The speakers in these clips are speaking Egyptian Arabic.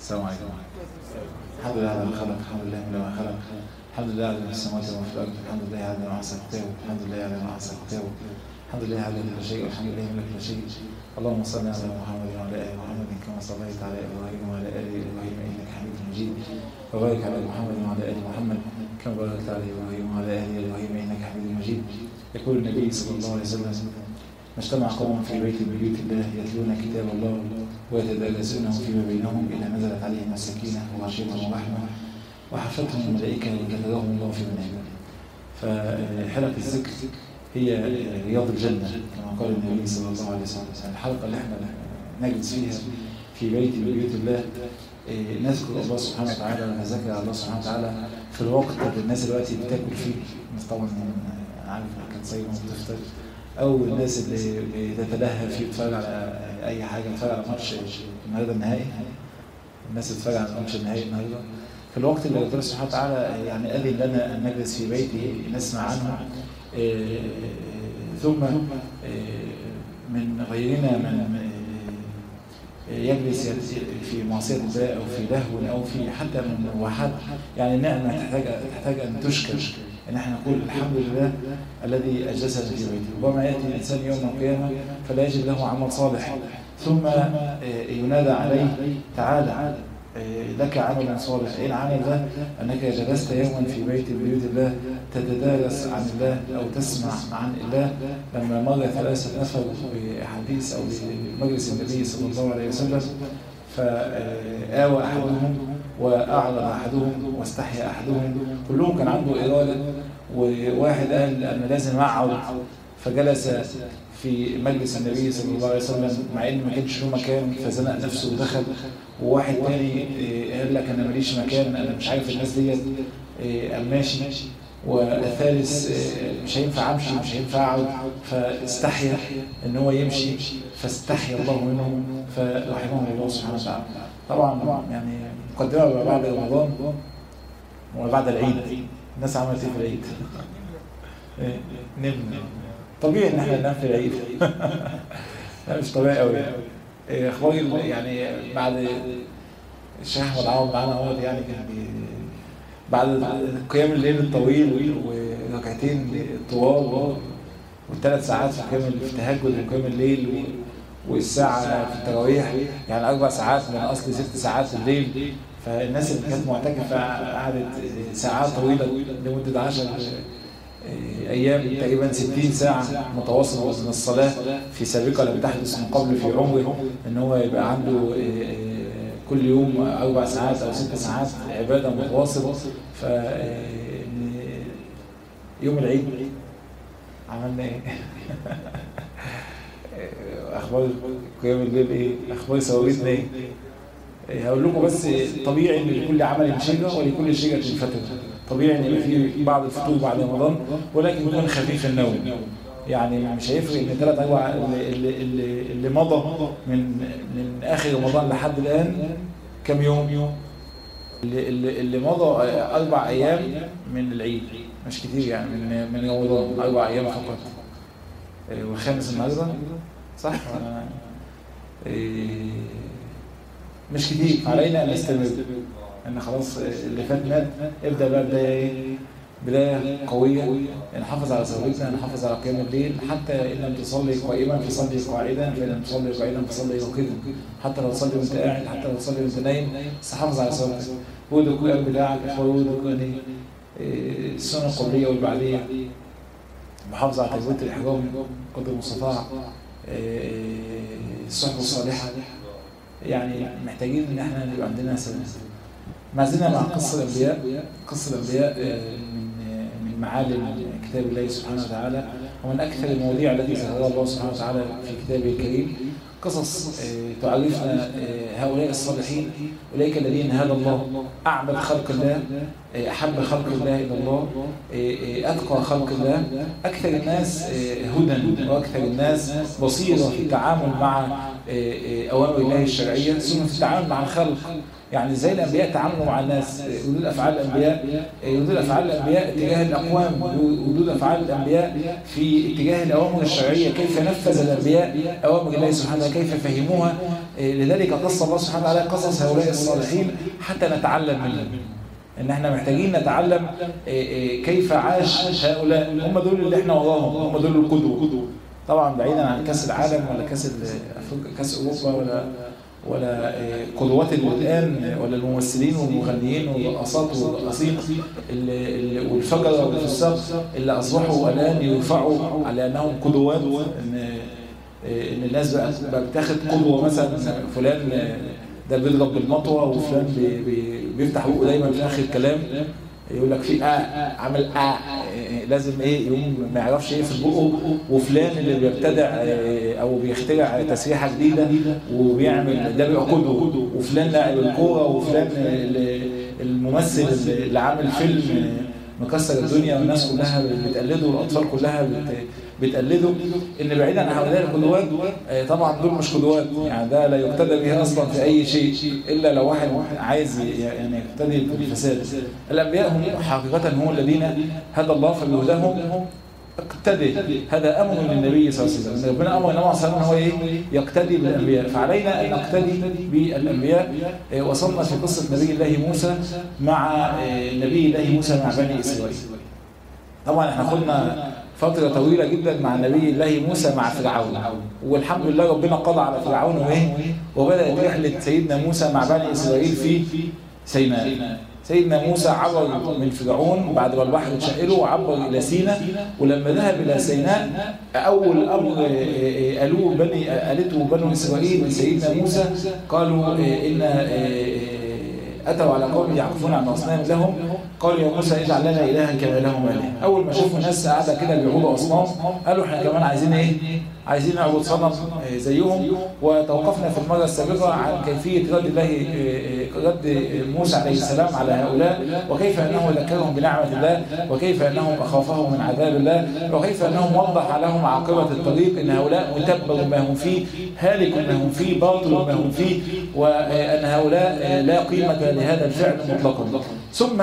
السلام عليكم الحمد لله على ما خلق الحمد لله من ما خلق الحمد لله على ما في السماوات وما في الارض الحمد لله على ما احسن كتابه الحمد لله على ما احسن كتابه الحمد لله على كل شيء والحمد لله من كل شيء اللهم صل على محمد وعلى ال محمد كما صليت على ابراهيم وعلى ال ابراهيم انك حميد مجيد وبارك على محمد وعلى ال محمد كما باركت على ابراهيم وعلى ال ابراهيم انك حميد مجيد يقول النبي صلى الله عليه وسلم ما اجتمع قوم في بيت من بيوت الله يتلون كتاب الله ويتدارسونه فيما بينهم إلا نزلت عليهم السكينة وغشيتهم الرحمة وحفتهم الملائكة وكتبهم الله في منابر فحلقة الذكر هي رياض الجنة كما قال النبي صلى الله عليه وسلم الحلقة اللي احنا نجلس فيها في بيت من بيوت الله نذكر الله سبحانه وتعالى ونذكر الله سبحانه وتعالى في الوقت اللي الناس دلوقتي بتاكل فيه طبعا عارف كانت صايمه وبتفطر او الناس اللي بتتلهى فيه بتتفرج على اي حاجه بتتفرج على ماتش النهارده النهائي الناس بتتفرج على ماتش النهائي النهارده في الوقت اللي ربنا سبحانه وتعالى يعني اذن لنا ان نجلس في بيته نسمع عنه ثم من غيرنا من يجلس في معصية الله أو في لهو أو في حتى من مروحات يعني نعمة تحتاج تحتاج أن تشكر ان احنا نقول الحمد لله الذي اجلسنا في بيته ربما ياتي الانسان يوم القيامه فلا يجد له عمل صالح ثم ينادى عليه تعالى لك عمل صالح ايه العمل ده انك جلست يوما في بيت من بيوت الله تتدارس عن الله او تسمع عن الله لما مر ثلاثه نفر بحديث او بمجلس النبي صلى الله عليه وسلم فآوى احدهم واعرض احدهم واستحيا احدهم كلهم كان عنده اراده وواحد قال انا لازم اقعد فجلس في مجلس النبي صلى الله عليه وسلم مع ان ما كانش له مكان فزنق نفسه ودخل وواحد تاني قال لك انا ماليش مكان انا مش عارف الناس ديت قام ماشي والثالث مش هينفع امشي مش هينفع اقعد فاستحيا ان هو يمشي فاستحيا الله منه فرحمه الله سبحانه وتعالى طبعا يعني مقدمه بعد رمضان وبعد العيد الناس عملت ايه في العيد؟ نم طبيعي ان احنا ننام في العيد لا مش طبيعي قوي يعني اخباري يعني بعد الشيخ احمد عوض معانا اهوت يعني كان بي بعد قيام الليل الطويل وركعتين طوال والثلاث ساعات في قيام التهجد وقيام الليل والساعة في التراويح يعني أربع ساعات من أصل ست ساعات الليل فالناس اللي كانت معتكفة قعدت ساعات طويلة لمدة 10 أيام تقريبا 60 ساعة متواصلة من الصلاة في سابقة لم تحدث من قبل في عمره إن هو يبقى عنده كل يوم أربع ساعات أو ست ساعات عبادة متواصلة ف يوم العيد عملنا إيه؟ أخبار قيام الليل إيه؟ أخبار سويتنا إيه؟ هقول لكم بس طبيعي ان لكل عمل شجره ولكل شجره فتره طبيعي ان يبقى في بعض الفطور بعد رمضان ولكن يكون خفيف النوم يعني مش هيفرق ان ثلاث اربع اللي, اللي, اللي مضى من من اخر رمضان لحد الان كم يوم اللي, اللي, اللي مضى اربع ايام من العيد مش كتير يعني من من رمضان اربع ايام فقط والخامس النهارده صح مش كتير علينا ان نستمر ان خلاص اللي فات مات ابدا بقى بدايه ايه بدايه قويه نحافظ على صلاتنا نحافظ على قيام الليل حتى ان لم تصلي قائما فصلي قاعدا فان لم تصلي قائدا فصلي راكدا حتى لو تصلي وانت قاعد حتى لو تصلي وانت نايم بس حافظ على صلاتك ودك القلب بتاعك ودك يعني السنه القبليه والبعديه محافظه على تجربه الاحرام قدر المستطاع الصحبه الصالحه يعني محتاجين ان احنا يبقى عندنا سنة ما زلنا مع قصة الانبياء قصة الانبياء من من معالم كتاب الله سبحانه وتعالى ومن اكثر المواضيع التي ذكرها الله سبحانه وتعالى في كتابه الكريم قصص تعرفنا هؤلاء الصالحين اولئك الذين هدى الله اعبد خلق الله احب خلق الله الى الله اتقى خلق الله اكثر الناس هدى واكثر الناس بصيره في التعامل مع اوامر الله الشرعيه ثم في التعامل مع الخلق يعني ازاي الانبياء تعاملوا مع الناس ردود افعال الانبياء ردود افعال الانبياء تجاه الاقوام ردود افعال الانبياء في اتجاه الاوامر الشرعيه كيف نفذ الانبياء اوامر الله سبحانه كيف فهموها لذلك قص الله سبحانه وتعالى قصص هؤلاء الصالحين حتى نتعلم منهم ان احنا محتاجين نتعلم كيف عاش هؤلاء هم دول اللي احنا وراهم هم دول القدوة طبعا بعيدا عن كاس العالم ولا كاس كاس اوروبا ولا ولا قدوات الان ولا الممثلين والمغنيين والرقصات والرقاصين والفجره والفساق اللي اصبحوا الان يرفعوا على انهم قدوات ان ان الناس بقى بتاخد قدوه مثلا فلان ده بيضرب بالمطوه وفلان بي بي بيفتح بقه دايما في اخر الكلام يقول لك في آه عمل آه لازم ايه يقوم ما يعرفش ايه في بقه وفلان اللي بيبتدع او بيخترع تسريحه جديده وبيعمل ده بيعقده وفلان لاعب الكوره وفلان الممثل اللي عامل فيلم مكسر الدنيا والناس كلها بتقلده والاطفال كلها بتقلده ان بعيدا عن هؤلاء القدوات طبعا دول مش قدوات يعني ده لا يقتدى به اصلا في اي شيء الا لو واحد عايز يعني يقتدي بالفساد الانبياء هم حقيقه هم الذين هدى الله فبهداهم اقتدي هذا امر من النبي صلى الله عليه وسلم ربنا امر النبي صلى الله عليه وسلم هو ايه يقتدي بالانبياء فعلينا ان نقتدي بالانبياء وصلنا في قصه نبي الله موسى مع نبي الله موسى مع بني اسرائيل طبعا احنا خدنا فترة طويلة جدا مع نبي الله موسى مع فرعون والحمد لله ربنا قضى على فرعون وايه وبدأت رحلة سيدنا موسى مع بني إسرائيل في سيناء سيدنا موسى عبر من فرعون بعد ما البحر اتشقله وعبر إلى سيناء ولما ذهب إلى سيناء أول أمر قالوه بني قالته بنو إسرائيل لسيدنا موسى قالوا إن أتوا على قوم يعكفون عن أصنام لهم قالوا يا موسى اجعل لنا إلها كما لهم إله أول ما شافوا ناس قاعدة كده بيعبدوا أصنام قالوا احنا كمان عايزين إيه؟ عايزين نعبد صنم زيهم وتوقفنا في المرة السابقة عن كيفية رد الله رد موسى عليه السلام على هؤلاء وكيف أنه ذكرهم بنعمة الله وكيف أنهم أخافهم من عذاب الله وكيف أنهم وضح لهم عاقبة الطريق أن هؤلاء متبر ما هم فيه هالك ما هم فيه باطل ما هم فيه وأن هؤلاء لا قيمة لهذا الفعل مطلقا ثم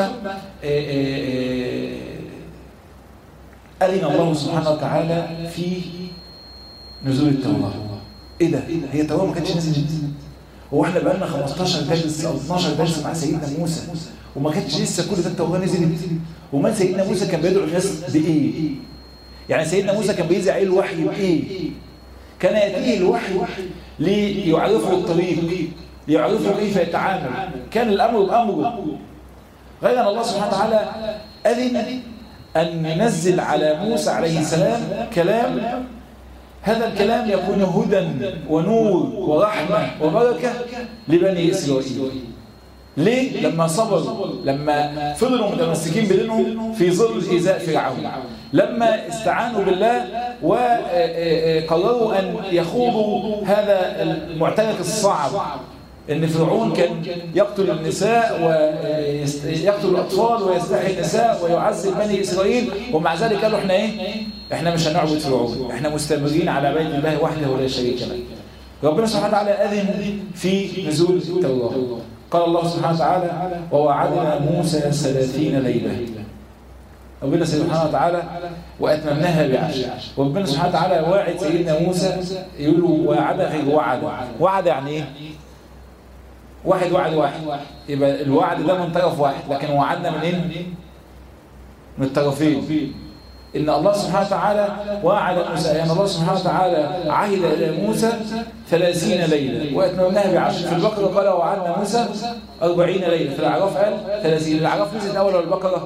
أذن الله سبحانه وتعالى في نزول التوراة ايه ده هي التوراة ما كانتش نزلت هو احنا بقالنا 15 درس او 12 درس مع سيدنا موسى وما كانتش لسه كل ده التوراة نزلت وما سيدنا موسى كان بيدعو الناس بايه يعني سيدنا موسى كان بيذيع عليه الوحي بايه كان ياتيه الوحي ليعرفه الطريق ليعرفه كيف يتعامل كان الامر بامره غير ان الله سبحانه وتعالى اذن ان ينزل على موسى عليه السلام كلام هذا الكلام يكون هدى ونور ورحمة وبركة لبني إسرائيل ليه؟ لما صبروا لما فضلوا متمسكين بدينهم في ظل إيذاء فرعون لما استعانوا بالله وقرروا أن يخوضوا هذا المعترك الصعب ان فرعون كان يقتل النساء ويقتل الاطفال ويستحي النساء ويعذب بني اسرائيل ومع ذلك قالوا احنا ايه احنا مش هنعبد فرعون احنا مستمرين على بيت الله وحده ولا شريك له ربنا سبحانه وتعالى اذن في نزول التوراه قال الله سبحانه وتعالى ووعدنا موسى ثلاثين ليله ربنا سبحانه وتعالى واتممناها بعشر وربنا سبحانه وتعالى واعد سيدنا موسى يقول له وعد غير وعد وعد يعني ايه واحد وعد واحد يبقى الوعد ده من طرف واحد لكن وعدنا منين من الطرفين إن الله سبحانه وتعالى وعد موسى يعني الله سبحانه وتعالى عهد إلى موسى ثلاثين ليلة وأتممناها بعشر في البقرة قال وعدنا موسى أربعين ليلة في الأعراف قال ثلاثين الأعراف نزلت أول ولا البقرة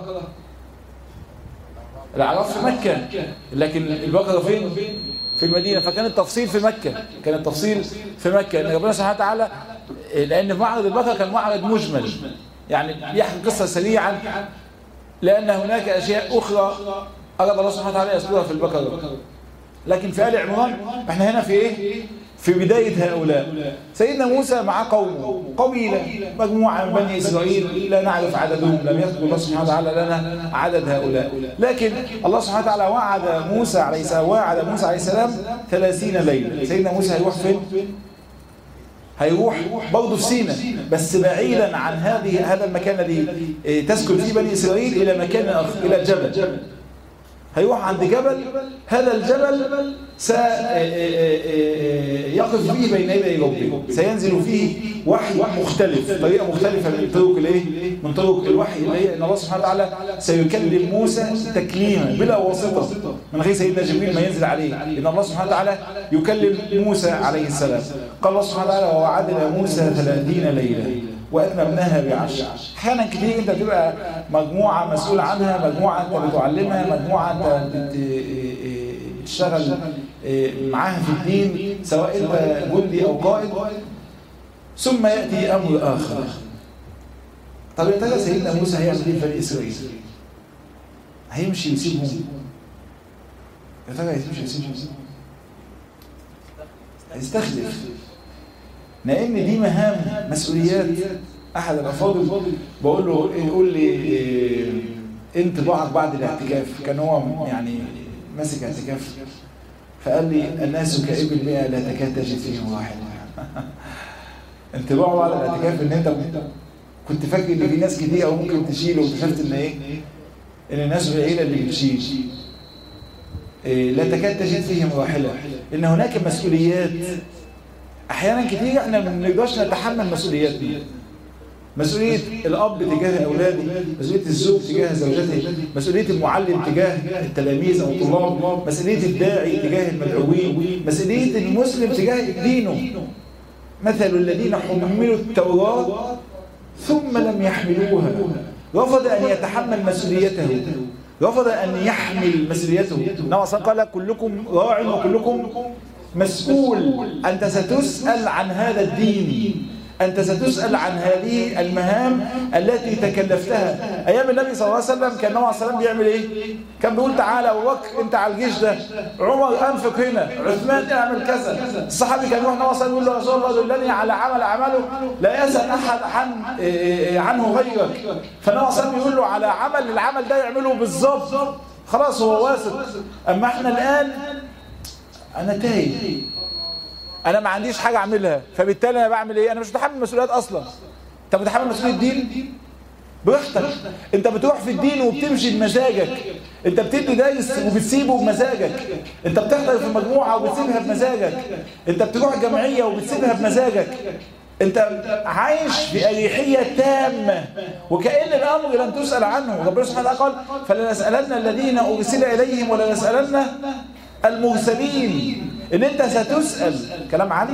الأعراف في مكة لكن البقرة فين في المدينة فكان التفصيل في مكة كان التفصيل في مكة إن ربنا سبحانه وتعالى لأن في معرض البقرة كان معرض مجمل يعني بيحكي قصة سريعا لأن هناك أشياء أخرى أراد الله سبحانه وتعالى يذكرها في البقرة لكن في آل عمران احنا هنا في إيه؟ في بداية هؤلاء سيدنا موسى مع قومه قبيلة مجموعة من بني إسرائيل لا نعرف عددهم لم يذكر الله سبحانه وتعالى لنا عدد هؤلاء لكن الله سبحانه وتعالى وعد موسى عليه السلام وعد موسى عليه السلام ثلاثين ليلة سيدنا موسى هيروح فين؟ هيروح برضه في سينا بس بعيدا عن هذه هذا المكان الذي تسكن فيه بني إسرائيل إلى مكان آخر إلى الجبل هيروح عند جبل هذا الجبل سيقف فيه بين يدي ربه سينزل فيه وحي مختلف طريقة مختلفة من طرق الايه من طرق الوحي اللي هي ان الله سبحانه وتعالى سيكلم موسى تكليما بلا واسطة من غير سيدنا جبريل ما ينزل عليه ان الله سبحانه وتعالى يكلم موسى عليه السلام قال الله سبحانه وتعالى ووعدنا موسى 30 ليلة وأتممناها بعشر أحيانا كتير أنت بتبقى مجموعة مسؤول عنها مجموعة أنت بتعلمها مجموعة أنت بتشتغل معاها في الدين سواء أنت جندي أو قائد ثم يأتي أمر آخر طب يا ترى سيدنا موسى هيعمل ايه في بني إسرائيل؟ هيمشي ويسيبهم يا ترى هيمشي ويسيبهم هيستخلف لان دي مهام مسؤوليات احد الافاضل بقول له يقول لي إيه انطباعك بعد الاعتكاف كان هو يعني ماسك اعتكاف فقال لي الناس كابل مئة لا تكاد تجد فيهم واحد انطباعه بعد الاعتكاف ان انت كنت فاكر ان في ناس كتير او ممكن تشيل واكتشفت ان ايه ان الناس قليله اللي بتشيل إيه لا تكاد تجد فيهم راحله ان هناك مسؤوليات احيانا كتير احنا ما بنقدرش نتحمل مسؤولياتنا مسؤولية الأب تجاه أولاده مسؤولية الزوج تجاه زوجته مسؤولية المعلم تجاه التلاميذ أو الطلاب مسؤولية الداعي تجاه المدعوين مسؤولية المسلم تجاه دينه مثل الذين حملوا التوراة ثم لم يحملوها رفض أن يتحمل مسؤوليته رفض أن يحمل مسؤوليته نوع قال كلكم راع وكلكم مسؤول أنت ستسأل عن هذا الدين أنت ستسأل عن هذه المهام التي تكلفتها أيام النبي صلى الله عليه وسلم كان النبي صلى الله عليه وسلم بيعمل إيه؟ كان بيقول تعالى أبو بكر أنت على الجيش ده عمر أنفق هنا عثمان اعمل كذا الصحابي كان يروح النبي صلى الله عليه وسلم يقول له رسول الله دلني على عمل أعمله لا يسأل أحد عن عنه غيرك فالنبي صلى الله عليه وسلم يقول له على عمل العمل ده يعمله بالظبط خلاص هو واثق أما احنا الآن أنا تايه انا ما عنديش حاجه اعملها فبالتالي انا بعمل ايه انا مش متحمل مسؤوليات اصلا انت متحمل مسؤوليه الدين براحتك انت بتروح في الدين وبتمشي بمزاجك انت بتدي دايس وبتسيبه بمزاجك انت بتحضر في مجموعه وبتسيبها بمزاجك انت بتروح جمعيه وبتسيبها بمزاجك انت عايش في اريحيه تامه وكأن الامر لم تسأل عنه ربنا سبحانه وتعالى قال فلنسألن الذين ارسل اليهم ولنسألن المرسلين ان انت ستسأل كلام عالي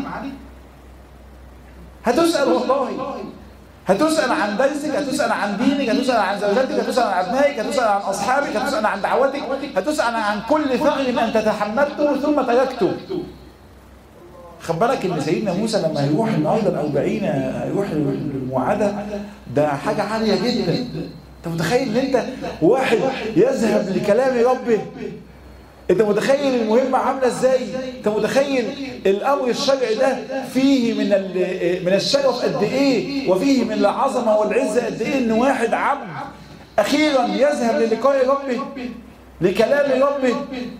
هتسأل والله هتسأل عن درسك هتسأل عن دينك هتسأل عن زوجتك هتسأل عن أبنائك هتسأل عن أصحابك هتسأل عن دعوتك هتسأل عن كل ثغر أنت تحملته ثم تركته خد بالك ان سيدنا موسى لما هيروح النهارده الأربعين هيروح الموعدة ده حاجة عالية جدا انت متخيل ان انت واحد يذهب لكلام ربه انت متخيل المهمة عاملة ازاي انت متخيل الامر الشرعي ده فيه من من الشرف قد ايه وفيه من العظمة والعزة قد ايه ان واحد عبد اخيرا يذهب للقاء ربه لكلام ربه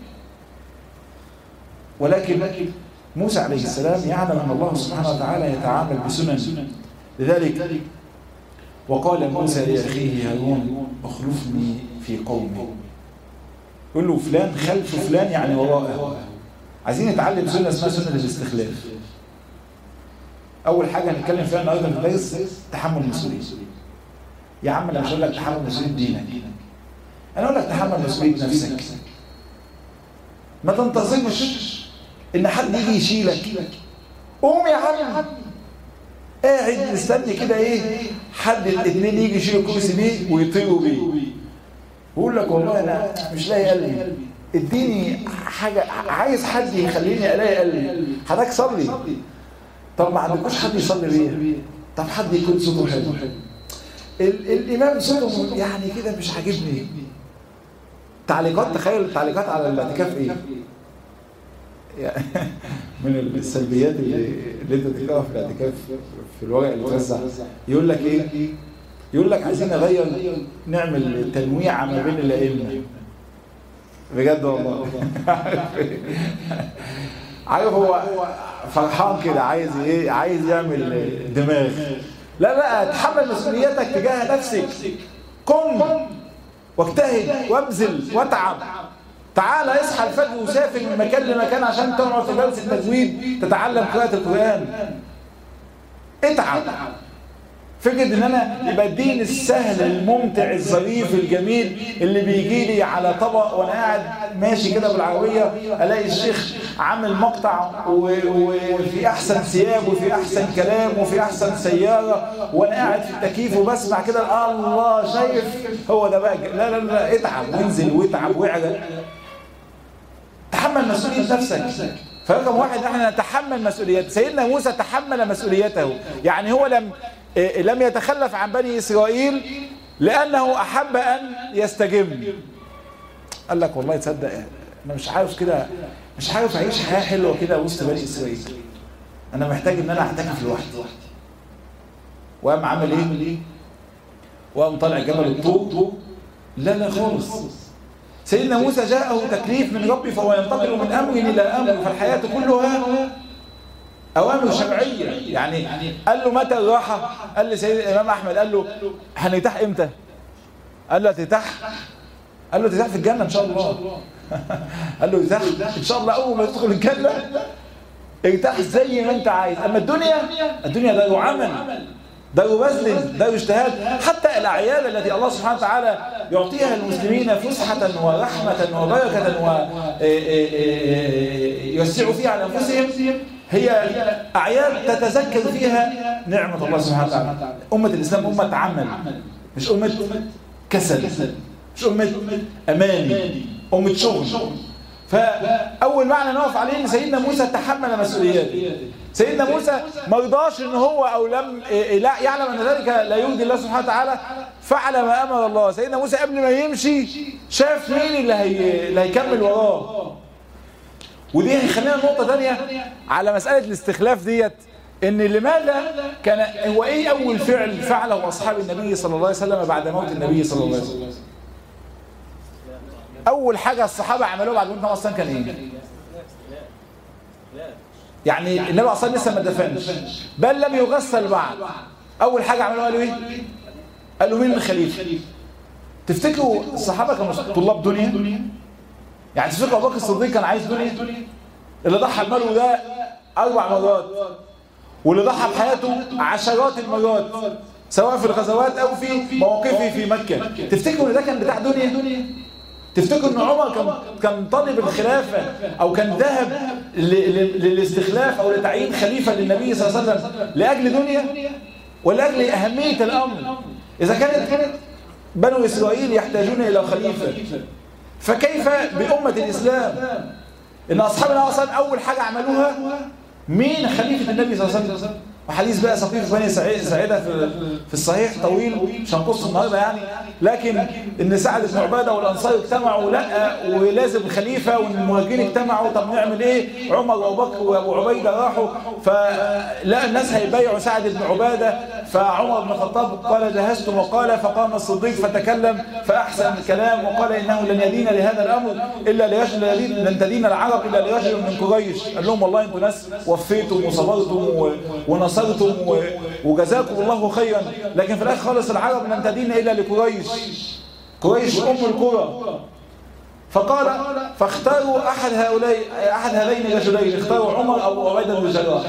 ولكن موسى عليه السلام يعلم ان الله سبحانه وتعالى يتعامل بسنن لذلك وقال موسى لأخيه هارون اخلفني في قومي يقول له فلان خلف فلان يعني وراءه عايزين نتعلم سنة اسمها سنة الاستخلاف أول حاجة هنتكلم فيها النهارده في الدرس تحمل المسؤولية يا عم أنا مش هقول لك تحمل مسؤولية دينك أنا أقول لك تحمل مسؤولية نفسك ما تنتظرش إن حد يجي يشيلك قوم يا عم قاعد مستني كده إيه حد الاثنين يجي يشيلوا الكرسي بيه ويطيروا بيه بقول لك والله انا مش لاقي قلبي اديني حاجة عايز حد يخليني الاقي قلبي حضرتك صلي طب ما عندكوش حد يصلي بيا طب حد يكون صوته حلو الامام صوته يعني كده مش عاجبني تعليقات تخيل التعليقات على الاعتكاف ايه يعني من السلبيات اللي, اللي انت تقراها في الاعتكاف في الورق اللي اتوزع يقول لك ايه يقول لك عايزين نغير نعمل تنويع ما بين الائمه بجد والله عارف هو فرحان كده عايز ايه عايز يعمل دماغ لا لا تحمل مسؤوليتك تجاه نفسك قم واجتهد وابذل واتعب تعالى اصحى الفجر وسافر من مكان لمكان عشان تقعد في درس التجويد تتعلم قراءة القرآن اتعب فكرة ان انا يبقى الدين السهل الممتع الظريف الجميل اللي بيجي لي على طبق وانا قاعد ماشي كده بالعربية الاقي الشيخ عامل مقطع وفي احسن ثياب وفي احسن كلام وفي احسن سيارة وانا قاعد في التكييف وبسمع كده الله شايف هو ده بقى لا لا لا اتعب وانزل واتعب واعرق تحمل مسؤولية نفسك فرقم واحد احنا نتحمل مسؤوليات سيدنا موسى تحمل مسؤوليته يعني هو لم لم يتخلف عن بني إسرائيل لأنه أحب أن يستجم قال لك والله تصدق أنا مش عارف كده مش عارف أعيش حياة حلوة كده وسط بني إسرائيل أنا محتاج إن أنا أعتكف لوحدي وقام عامل إيه؟ وقام طالع جبل الطور لا لا خالص سيدنا موسى جاءه تكليف من ربي فهو ينتقل من أمر إلى أمر فالحياة كلها أوامر شرعية يعني قال له متى الراحة قال لي سيد الإمام أحمد قال له هنرتاح إمتى قال له هترتاح قال له ترتاح في الجنة إن شاء الله قال له ارتاح إن شاء الله أول ما تدخل الجنة ارتاح زي ما أنت عايز أما الدنيا الدنيا دار عمل دار بذل دار اجتهاد حتى الأعياد التي الله سبحانه وتعالى يعطيها المسلمين فسحة ورحمة وبركة ويوسع فيها على أنفسهم هي أعياد تتذكر فيها نعمة الله سبحانه وتعالى أمة الإسلام أمة عمل مش أمة كسل مش أمة أماني أمة شغل فأول معنى نقف عليه إن سيدنا موسى تحمل مسؤولياته سيدنا موسى ما رضاش إن هو أو لم لا يعلم أن ذلك لا يرضي الله سبحانه وتعالى فعل ما أمر الله سيدنا موسى قبل ما يمشي شاف مين اللي, هي... اللي هيكمل وراه ودي هيخلينا نقطة تانية على مسألة الاستخلاف ديت ان لماذا كان هو ايه اول فعل فعله اصحاب النبي صلى الله عليه وسلم بعد موت النبي صلى الله عليه وسلم اول حاجة الصحابة عملوها بعد موت النبي اصلا كان ايه يعني النبي اصلا لسه ما دفنش بل لم يغسل بعد اول حاجة عملوها قالوا ايه قالوا مين الخليفة تفتكروا الصحابة كانوا طلاب دنيا يعني تفتكروا ابو بكر الصديق كان عايز دنيا اللي ضحى بماله ده اربع مرات واللي ضحى بحياته عشرات المرات سواء في الغزوات او في مواقفه في مكة تفتكروا ان ده كان بتاع دنيا تفتكروا ان عمر كان كان طالب الخلافة او كان ذهب للاستخلاف او لتعيين خليفة للنبي صلى الله عليه وسلم لاجل دنيا ولاجل اهمية الامر اذا كانت بنو اسرائيل يحتاجون الى خليفة فكيف بأمة الإسلام إن أصحابنا أصلا أول حاجة عملوها مين خليفة النبي صلى الله عليه وسلم وحديث بقى سقيف بني سعيدة في, في الصحيح طويل مش هنقصه النهارده يعني لكن ان سعد بن عبادة والأنصار اجتمعوا لا ولازم خليفة والمهاجرين اجتمعوا طب نعمل ايه عمر وابو بكر وابو عبيدة راحوا فلا الناس هيبايعوا سعد بن عبادة فعمر بن الخطاب قال جهزتم وقال فقام الصديق فتكلم فأحسن الكلام وقال إنه لن يدين لهذا الأمر إلا لرجل لن تدين العرب إلا لرجل من قريش قال لهم والله انتم ناس وفيتم وصبرتم ونصرتم وجزاكم الله خيرا لكن في الآخر خالص العرب لن تدين إلا لقريش قريش أم القرى فقال فاختاروا أحد هؤلاء أحد هذين الرجلين اختاروا عمر أو عبيدة بن الجراح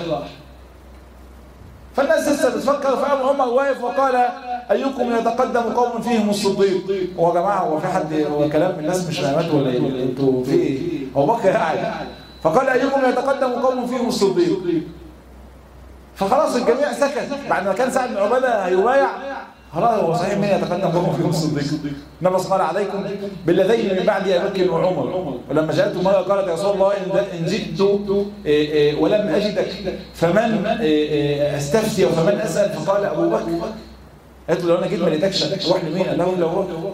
فالناس لسه بتفكر فقام عمر واقف وقال ايكم يتقدم قوم فيهم الصديق هو يا جماعه هو في حد هو كلام الناس مش فاهمات ولا ايه انتوا في ايه هو بكر قاعد فقال ايكم يتقدم قوم فيهم الصديق فخلاص الجميع سكت بعد ما كان سعد بن عباده هيبايع خلاص هو صحيح من يتقدم قوم فيهم الصديق انما قال عليكم بالذين من بعد ابي بكر وعمر ولما جاءته مره قالت يا رسول الله ان جئت ولم اجدك فمن استفتي وفمن اسال فقال ابو بكر قالت له لو انا جيت ما لقيتكش تروح لمين قال له لو بكر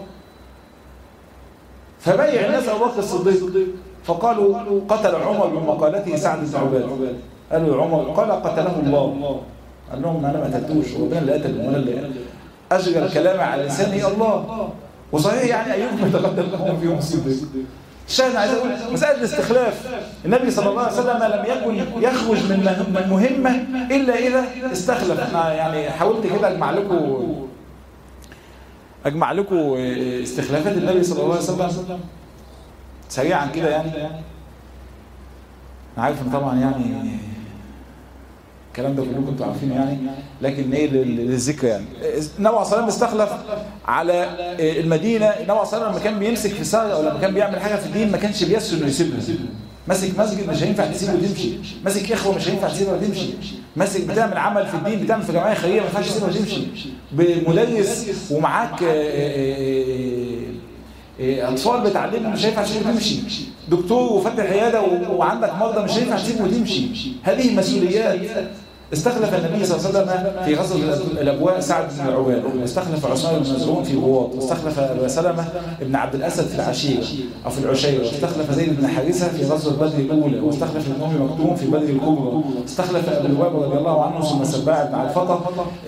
فبايع الناس ابو بكر الصديق فقالوا قتل عمر بمقالته سعد بن عباده قالوا يا عمر قال قتله الله قال لهم انا ما قتلتوش ربنا اللي قتل ولا اللي اجرى الكلام على لسانه الله وصحيح يعني ايوب يتقدم لهم فيهم الصديق الشاهد عايز اقول مساله الاستخلاف النبي صلى الله عليه وسلم لم يكن يخرج من من مهمه الا اذا استخلف انا يعني حاولت كده اجمع لكم اجمع لكم استخلافات النبي صلى الله عليه وسلم سريعا كده يعني انا عارف ان طبعا يعني الكلام ده كلكم انتوا عارفينه يعني لكن ايه للذكر يعني النبي عليه الصلاه والسلام استخلف على المدينه النبي عليه الصلاه والسلام لما كان بيمسك في ساره او لما كان بيعمل حاجه في الدين ما كانش بيسر انه يسيبها ماسك مسجد مش هينفع تسيبه وتمشي ماسك اخوه مش هينفع تسيبه وتمشي ماسك بتعمل عمل في الدين بتعمل في جمعيه خيريه ما ينفعش تسيبه وتمشي بمدرس ومعاك اطفال بتعلمهم مش هينفع تسيبه وتمشي دكتور وفاتح عياده وعندك مرضى مش هينفع تسيبه وتمشي هذه مسؤوليات استخلف النبي صلى الله عليه وسلم في غزوة الأبواء سعد بن عبادة واستخلف عثمان بن مزعون في غواط واستخلف أبا سلمة بن عبد الأسد في العشيرة أو في العشيرة واستخلف زيد بن حارثة في غزوة بدر الأولى واستخلف ابن أم مكتوم في بدر الكبرى استخلف أبا لباب رضي الله عنه ثم سباع بن الفطر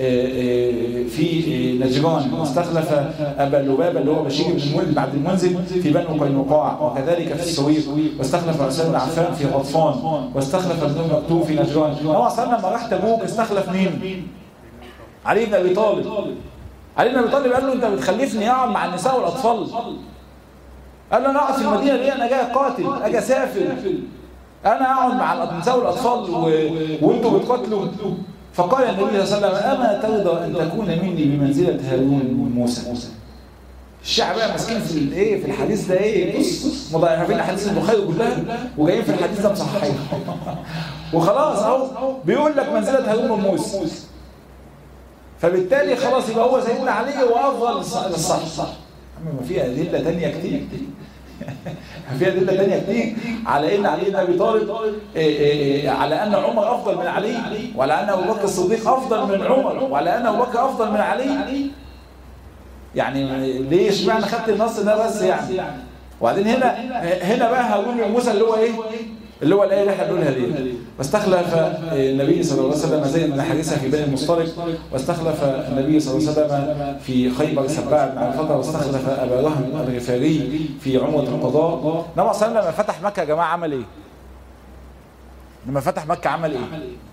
في نجران واستخلف أبا لباب اللي هو بشير بن عبد المنزل في بنو قينقاع وكذلك في السويق واستخلف عثمان بن عفان في غطفان واستخلف ابن أم مكتوم في نجران هو أصلا لما راح تبوك استخلف مين علي بن ابي طالب علي بن ابي طالب قال له انت بتخلفني اقعد مع النساء والاطفال قال له انا اقعد في المدينه ليه انا جاي قاتل اجي اسافر انا اقعد مع النساء والاطفال و... وانتوا بتقاتلوا فقال النبي صلى الله عليه وسلم اما ترضى ان تكون مني بمنزله هارون وموسى الشعب بقى ماسكين في الايه في الحديث ده ايه بص مضاعفين احاديث البخاري كلها وجايين في الحديث ده مصححين وخلاص اهو بيقول لك منزله هارون وموسى فبالتالي خلاص يبقى هو سيدنا علي هو افضل للصح اما ما في ادله ثانيه كتير في ادله ثانيه كتير على ان علي بن ابي طالب على ان عمر افضل من علي وعلى ان ابو بكر الصديق افضل من عمر وعلى ان ابو بكر افضل من علي يعني ليه اشمعنى خدت النص ده بس يعني وبعدين هنا هنا بقى هارون وموسى اللي هو ايه اللي هو الايه اللي احنا بنقولها دي واستخلف النبي صلى الله عليه وسلم زيد بن حارثه في بني المصطلق واستخلف النبي صلى الله عليه وسلم في خيبر سباع بن الفضل واستخلف ابا وهم الغفاري في عمره القضاء النبي صلى الله عليه وسلم لما فتح مكه يا جماعه عمل ايه؟ لما فتح مكه عمل ايه؟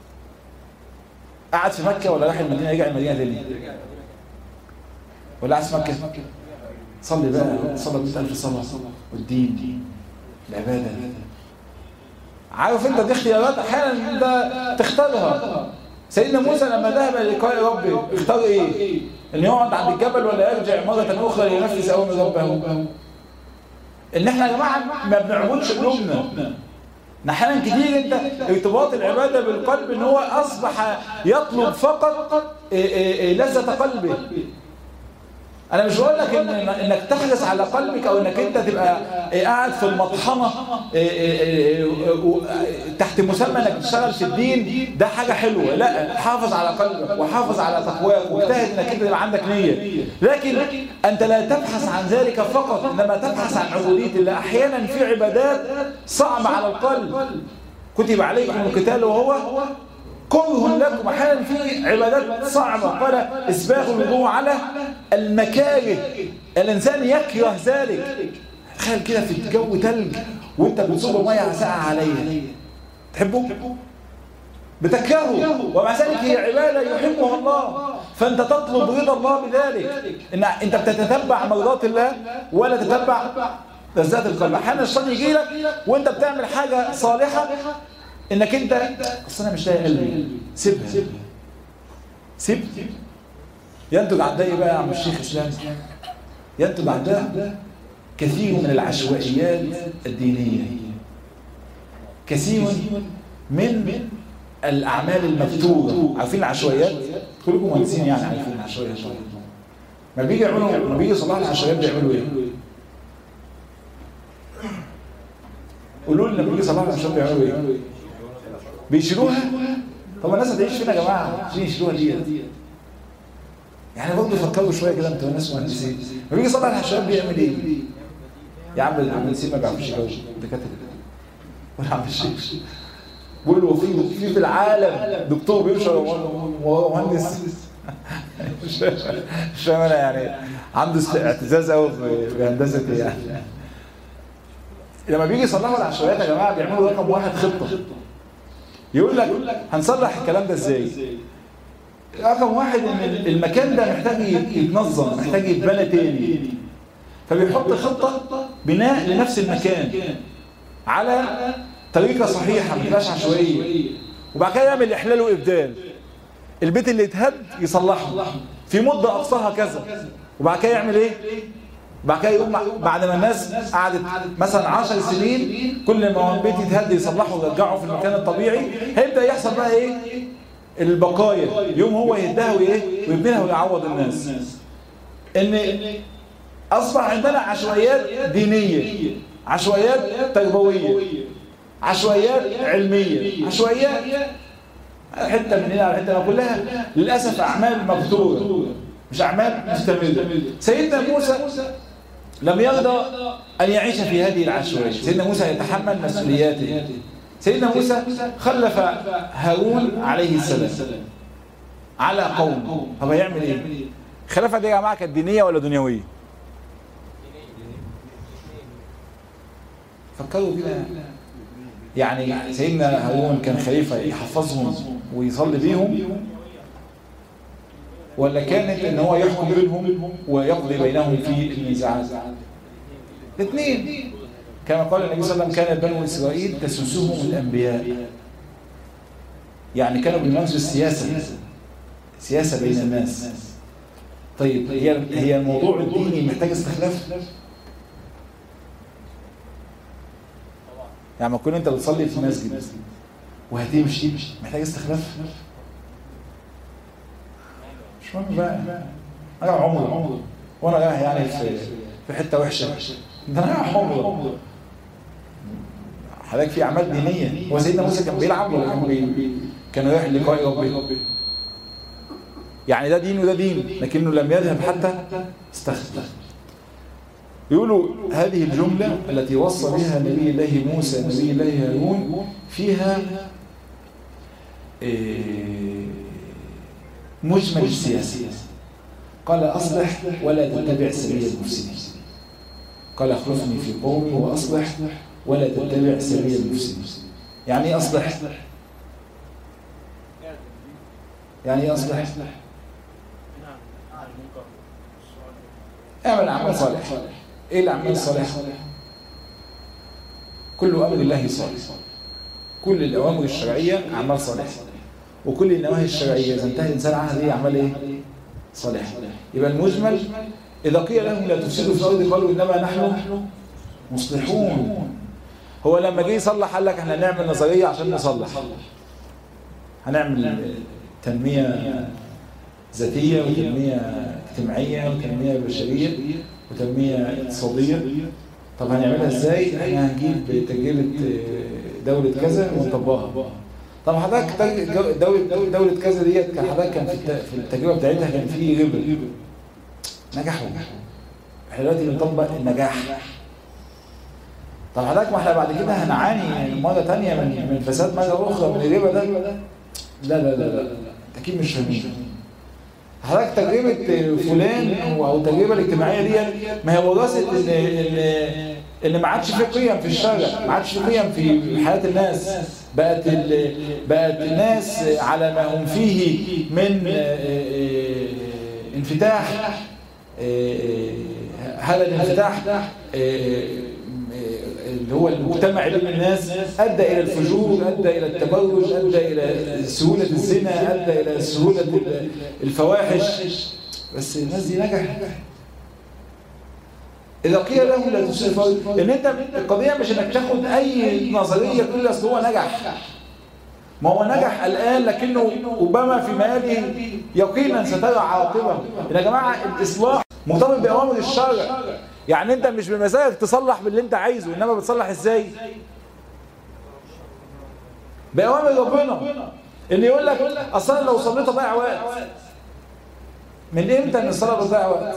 قعد في مكه ولا راح المدينه رجع المدينه تاني؟ ولا قاعد في مكه؟ صلي بقى صلى 100000 صلاه والدين العباده عارف انت دي اختيارات احيانا انت تختارها سيدنا موسى لما ذهب للقاء ربه اختار ايه ان يقعد عند الجبل ولا يرجع مرة اخرى لينفذ اوامر ربه ان احنا يا جماعه ما بنعبدش قلوبنا احيانا كتير انت ارتباط العباده بالقلب ان هو اصبح يطلب فقط لذة قلبه انا مش بقول لك إن انك تحرص على قلبك او انك انت تبقى قاعد في المطحنه تحت مسمى انك تشتغل في الدين ده حاجه حلوه لا حافظ على قلبك وحافظ على تقواك واجتهد انك انت يبقى عندك نيه لكن انت لا تبحث عن ذلك فقط انما تبحث عن عبوديه الله احيانا في عبادات صعبه على القلب كتب عليكم القتال وهو كره لكم احيانا في عبادات صعبه قال اسباغ الوضوء على المكاره الانسان يكره ذلك تخيل كده في الجو تلج وانت بتصب ميه ساقعه عليه تحبه بتكرهه ومع ذلك هي عباده يحبها الله فانت تطلب رضا الله بذلك ان انت بتتتبع مرضات الله ولا تتبع لذات القلب احيانا الشيطان يجي لك وانت بتعمل حاجه صالحه انك انت اصل انا مش لاقي قلبي سيبها سيب ينتج عن ده ايه بقى يا عم الشيخ اسلام ينتج عن ده كثير من العشوائيات الدينيه كثير من الاعمال المفتوره عارفين العشوائيات كلكم مهندسين يعني عارفين العشوائيات ما بيجي يعملوا ما بيجي صلاح العشوائيات بيعملوا ايه قولوا لي لما بيجي صلاح العشوائيات بيعملوا ايه بيشيلوها طب الناس هتعيش فين يا جماعه عشان يشيلوها دي يعني برضه فكروا شويه كده انتوا ناس مهندسين ما بيجي صلاح العشوائيات بيعمل ايه يا عم المهندسين ما بيعرفوش يجاوبوا دكاتره ولا عم الشيخ بقول له في في في العالم دكتور بيمشي وهو مهندس مش فاهم انا يعني عنده اعتزاز قوي في هندسه يعني لما بيجي يصلحوا العشوائيات يا جماعه بيعملوا رقم واحد خطه يقول لك هنصلح الكلام ده ازاي رقم واحد ان المكان ده محتاج يتنظم محتاج يتبنى تاني فبيحط خطة بناء لنفس المكان على طريقة صحيحة ما تبقاش عشوائية وبعد كده يعمل إحلال وإبدال البيت اللي اتهد يصلحه في مدة أقصاها كذا وبعد كده يعمل إيه؟ بعد كده يقوم بعد ما الناس قعدت مثلا 10 سنين كل ما البيت يتهد يصلحه ويرجعه في المكان الطبيعي هيبدأ يحصل بقى إيه؟ البقايا يوم هو يهدها وإيه؟ ويبنيها ويعوض الناس إن أصبح عندنا عشوائيات دينية عشوائيات تربوية عشوائيات علمية عشوائيات حتة من هنا حتة كلها للأسف أعمال مبتورة مش أعمال مستمرة سيدنا موسى لم يرضى أن يعيش في هذه العشوائية سيدنا موسى يتحمل مسؤولياته سيدنا موسى خلف هارون عليه السلام على قوم طب هيعمل ايه الخلافه دي يا جماعه كانت دينيه ولا دنيويه فكروا كده يعني سيدنا هارون كان خليفه يحفظهم ويصلي بيهم ولا كانت ان هو يحكم بينهم ويقضي بينهم في النزاعات الاثنين كما قال النبي صلى الله عليه وسلم كان بنو اسرائيل تسوسهم الانبياء يعني كانوا بيمارسوا السياسه سياسه بين الناس طيب هي هي الموضوع الديني محتاج استخلاف يعني ما تكون انت بتصلي في مسجد وهتمشي محتاج استخلاف مش مهم بقى انا عمره وانا رايح يعني في في حته وحشه ده انا رايح عمره حضرتك في اعمال دينيه هو سيدنا موسى كان بيلعب ولا كان بي... كان رايح لقاء ربه يعني ده دين وده دين لكنه لم يذهب حتى استخلف يقولوا هذه الجملة التي وصى بها نبي الله موسى نبي الله هارون فيها مجمل السياسة قال أصلح ولا تتبع سبيل المفسدين قال اخلفني في قومي وأصلح ولا تتبع سبيل المفسدين يعني ايه أصلح يعني ايه أصلح اعمل أعمال صالح ايه الاعمال الصالحه كل امر الله صالح كل الاوامر الشرعيه اعمال صالحه وكل النواهي الشرعيه اذا انتهى الانسان عنها دي اعمال ايه صالحه يبقى المجمل اذا قيل لهم لا تفسدوا في الارض قالوا انما نحن مصلحون هو لما جه يصلح قال لك احنا هنعمل نظريه عشان نصلح هنعمل تنميه ذاتيه وتنميه اجتماعيه وتنميه بشريه وتنمية اقتصادية طب هنعملها ازاي احنا هنجيب تجربة دولة كذا ونطبقها طب حضرتك دولة دولة كذا ديت كان حضرتك كان في التجربة بتاعتها كان في ربا نجحوا احنا دلوقتي بنطبق النجاح طب حضرتك ما احنا بعد كده هنعاني مرة تانية من من فساد مرة أخرى من الربا ده لا لا لا لا أكيد مش فاهمين حضرتك تجربة فلان أو التجربة الاجتماعية دي ما هي وراثة إن إن إن ما عادش في قيم في الشارع ما عادش في قيم في حياة الناس بقت بقت الناس على ما هم فيه من انفتاح هذا الانفتاح اللي هو المجتمع بين الناس أدى إلى الفجور أدى إلى التبرج أدى إلى سهولة الزنا أدى إلى سهولة الفواحش بس الناس دي نجحت إذا قيل لهم لا تسرفوا إن أنت القضية مش إنك تاخد أي نظرية كل أصل هو نجح ما هو نجح الآن لكنه ربما في ماله يقينا سترى عواقبه يا جماعة الإصلاح مرتبط بأوامر الشرع يعني انت مش بمزاجك تصلح باللي انت عايزه انما بتصلح ازاي باوامر ربنا اللي يقول لك اصلا لو صليت اضيع وقت من امتى ان الصلاه بتضيع وقت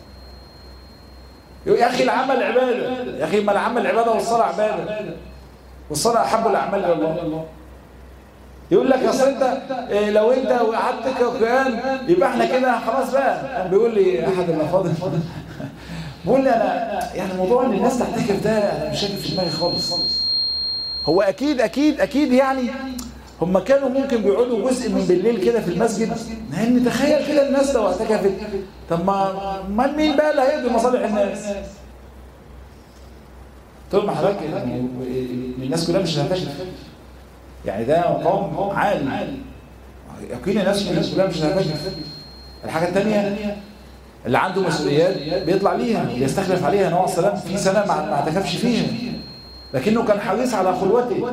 يا اخي العمل عباده يا اخي ما العمل عباده والصلاه عباده والصلاه احب الاعمال الى الله يقول لك اصل انت إيه لو انت قعدت تقرا القران يبقى احنا كده خلاص بقى بيقول لي احد الافاضل بقول لي انا يعني موضوع ان الناس تحتكف ده انا مش شايف في دماغي خالص هو اكيد اكيد اكيد يعني هم كانوا ممكن بيقعدوا جزء من بالليل كده في المسجد لان تخيل كده الناس لو اعتكفت طب ما ما مين بقى اللي هيقضي مصالح الناس طول ما حضرتك الناس كلها مش هتعتكف يعني ده مقام عالي يقين الناس كلها مش هتعتكف الحاجه الثانيه اللي عنده مسؤوليات بيطلع ليها بيستخلف عليها نوع السلام في سنه ما اعتكفش فيها لكنه كان حريص على خلوته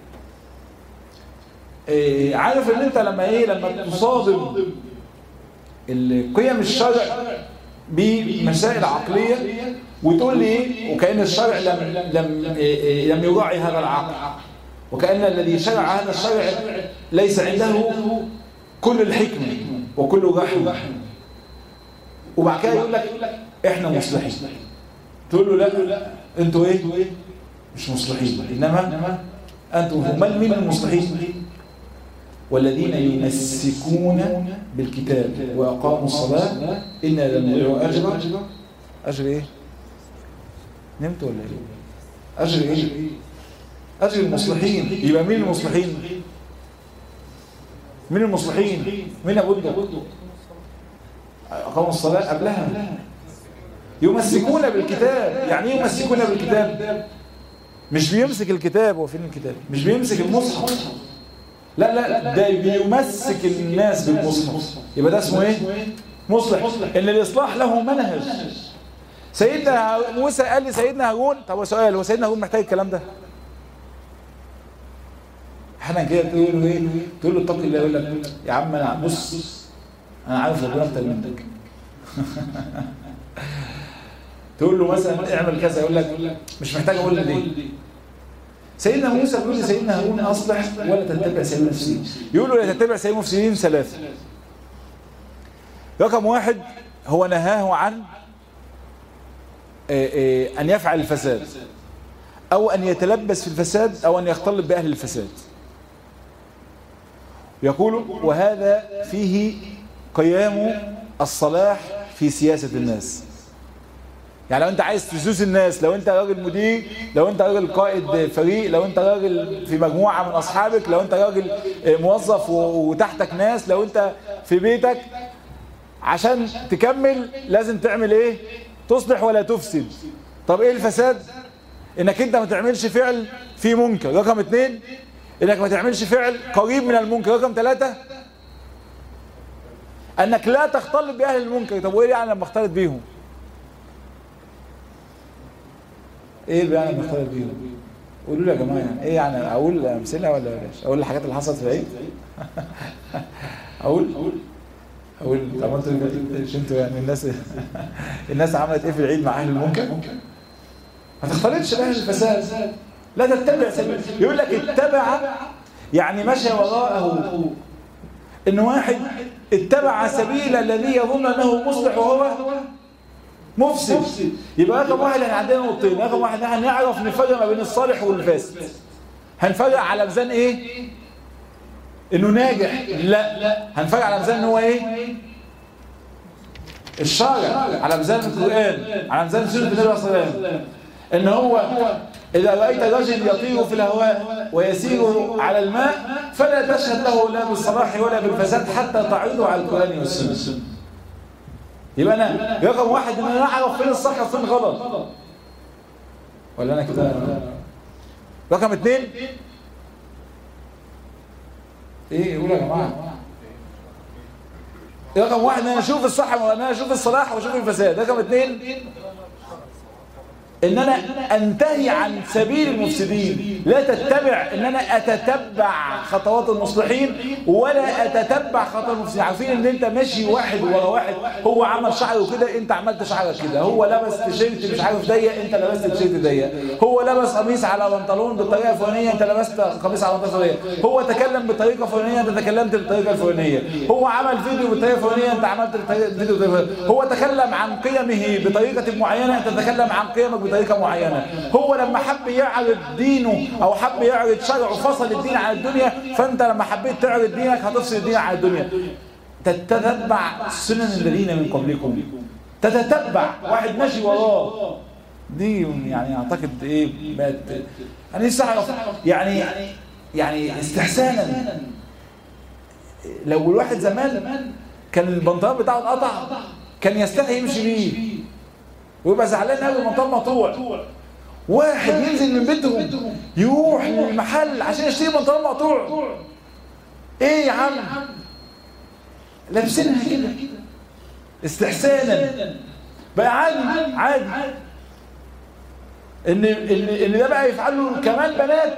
إيه عارف ان انت لما ايه لما تصادم القيم الشرع بمسائل عقليه وتقول لي ايه وكأن الشرع لم لم إيه لم يراعي هذا العقل وكأن الذي شرع هذا الشرع ليس عنده كل الحكمة وكل رحمة وبعد كده يقول لك احنا مصلحين تقول له لا انتوا ايه مش مصلحين انما انتم هم من المصلحين والذين يمسكون بالكتاب واقاموا الصلاه انا لنضيع اجر اجر ايه نمت ولا ايه اجر ايه اجر المصلحين يبقى مين المصلحين مين المصلحين مين ابو اقاموا الصلاه قبلها يمسكون بالكتاب يعني ايه يمسكون بالكتاب مش بيمسك الكتاب هو فين الكتاب مش بيمسك المصحف لا لا ده بيمسك الناس بالمصحف يبقى ده اسمه ايه مصلح ان الاصلاح له منهج سيدنا موسى قال لي سيدنا هارون طب سؤال هو سيدنا هارون محتاج الكلام ده احنا كده تقول له ايه تقول له اتق الله يقول لك يا عم انا بص انا عارف ربنا اكتر منك تقول له مثلا اعمل كذا يقول لك مش محتاج اقول لك ليه سيدنا موسى بيقول لسيدنا هارون اصلح ولا تتبع سبيل المفسدين يقول له لا تتبع سبيل المفسدين ثلاثه رقم واحد هو نهاه عن ان يفعل الفساد او ان يتلبس في الفساد او ان يختلط باهل الفساد يقول وهذا فيه قيام الصلاح في سياسة الناس يعني لو انت عايز تسوس الناس لو انت راجل مدير لو انت راجل قائد فريق لو انت راجل في مجموعة من اصحابك لو انت راجل موظف وتحتك ناس لو انت في بيتك عشان تكمل لازم تعمل ايه تصلح ولا تفسد طب ايه الفساد انك انت ما تعملش فعل فيه منكر رقم اتنين انك ما تعملش فعل قريب من المنكر رقم ثلاثة انك لا تختلط باهل المنكر طب وايه يعني لما اختلط بيهم ايه اللي يعني لما اختلط بيهم قولوا لي يا جماعه يعني ايه يعني اقول امثله ولا بلاش اقول الحاجات اللي حصلت في العيد اقول اقول طب انتوا انتوا يعني الناس الناس عملت ايه في العيد مع اهل المنكر ما تختلطش باهل الفساد لا تتبع سبيل يقول لك اتبع يعني مشى وراءه ان واحد اتبع سبيل الذي يظن انه مصلح وهو مفسد يبقى رقم واحد احنا عندنا نقطتين رقم واحد احنا نعرف نفرق ما بين الصالح والفاسد هنفرق على ميزان ايه انه ناجح لا هنفرق على ميزان ان هو ايه الشارع على ميزان القران على ميزان سنه النبي صلى الله عليه وسلم ان هو إذا رأيت رجل يطير في الهواء ويسير على الماء فلا تشهد له لا بالصلاح ولا بالفساد حتى تعرضه على القرآن والسنة يبقى أنا رقم واحد إن أنا أعرف فين الصح وفين غلط ولا أنا كده رقم اثنين إيه قولوا يا جماعة رقم واحد ان انا اشوف الصح وان انا اشوف الصلاح واشوف الفساد رقم اثنين ان انا انتهي عن سبيل المفسدين لا تتبع ان انا اتتبع خطوات المصلحين ولا اتتبع خطوات المفسدين عارفين ان انت ماشي واحد ورا واحد هو عمل شعره كده انت عملت شعرك كده هو لبس تيشيرت مش عارف ضيق انت لبست تيشيرت ضيق هو لبس قميص على بنطلون بالطريقه الفلانيه انت لبست قميص على بنطلون فلانيه هو تكلم بطريقه فلانيه انت تكلمت بالطريقه الفلانيه هو عمل فيديو بالطريقه الفلانيه انت عملت الفيديو بالطريقه هو تكلم عن قيمه بطريقه معينه انت تتكلم عن قيمك بطريقه معينه هو لما حب يعرض دينه او حب يعرض شرعه فصل الدين عن الدنيا فانت لما حبيت تعرض دينك هتفصل الدين عن الدنيا تتتبع سنن الذين من قبلكم تتتبع واحد ماشي وراه دي يعني اعتقد ايه بقت انا لسه اعرف يعني يعني استحسانا لو الواحد زمان كان البنطلون بتاعه اتقطع كان يستحي يمشي بيه ويبقى زعلان قوي المنطقه مقطوع واحد ينزل من بيتهم يروح للمحل عشان يشتري بنطلون مقطوع ايه يا عم لابسينها كده استحسانا بقى عادي عادي ان ان ان ده بقى يفعله كمان بنات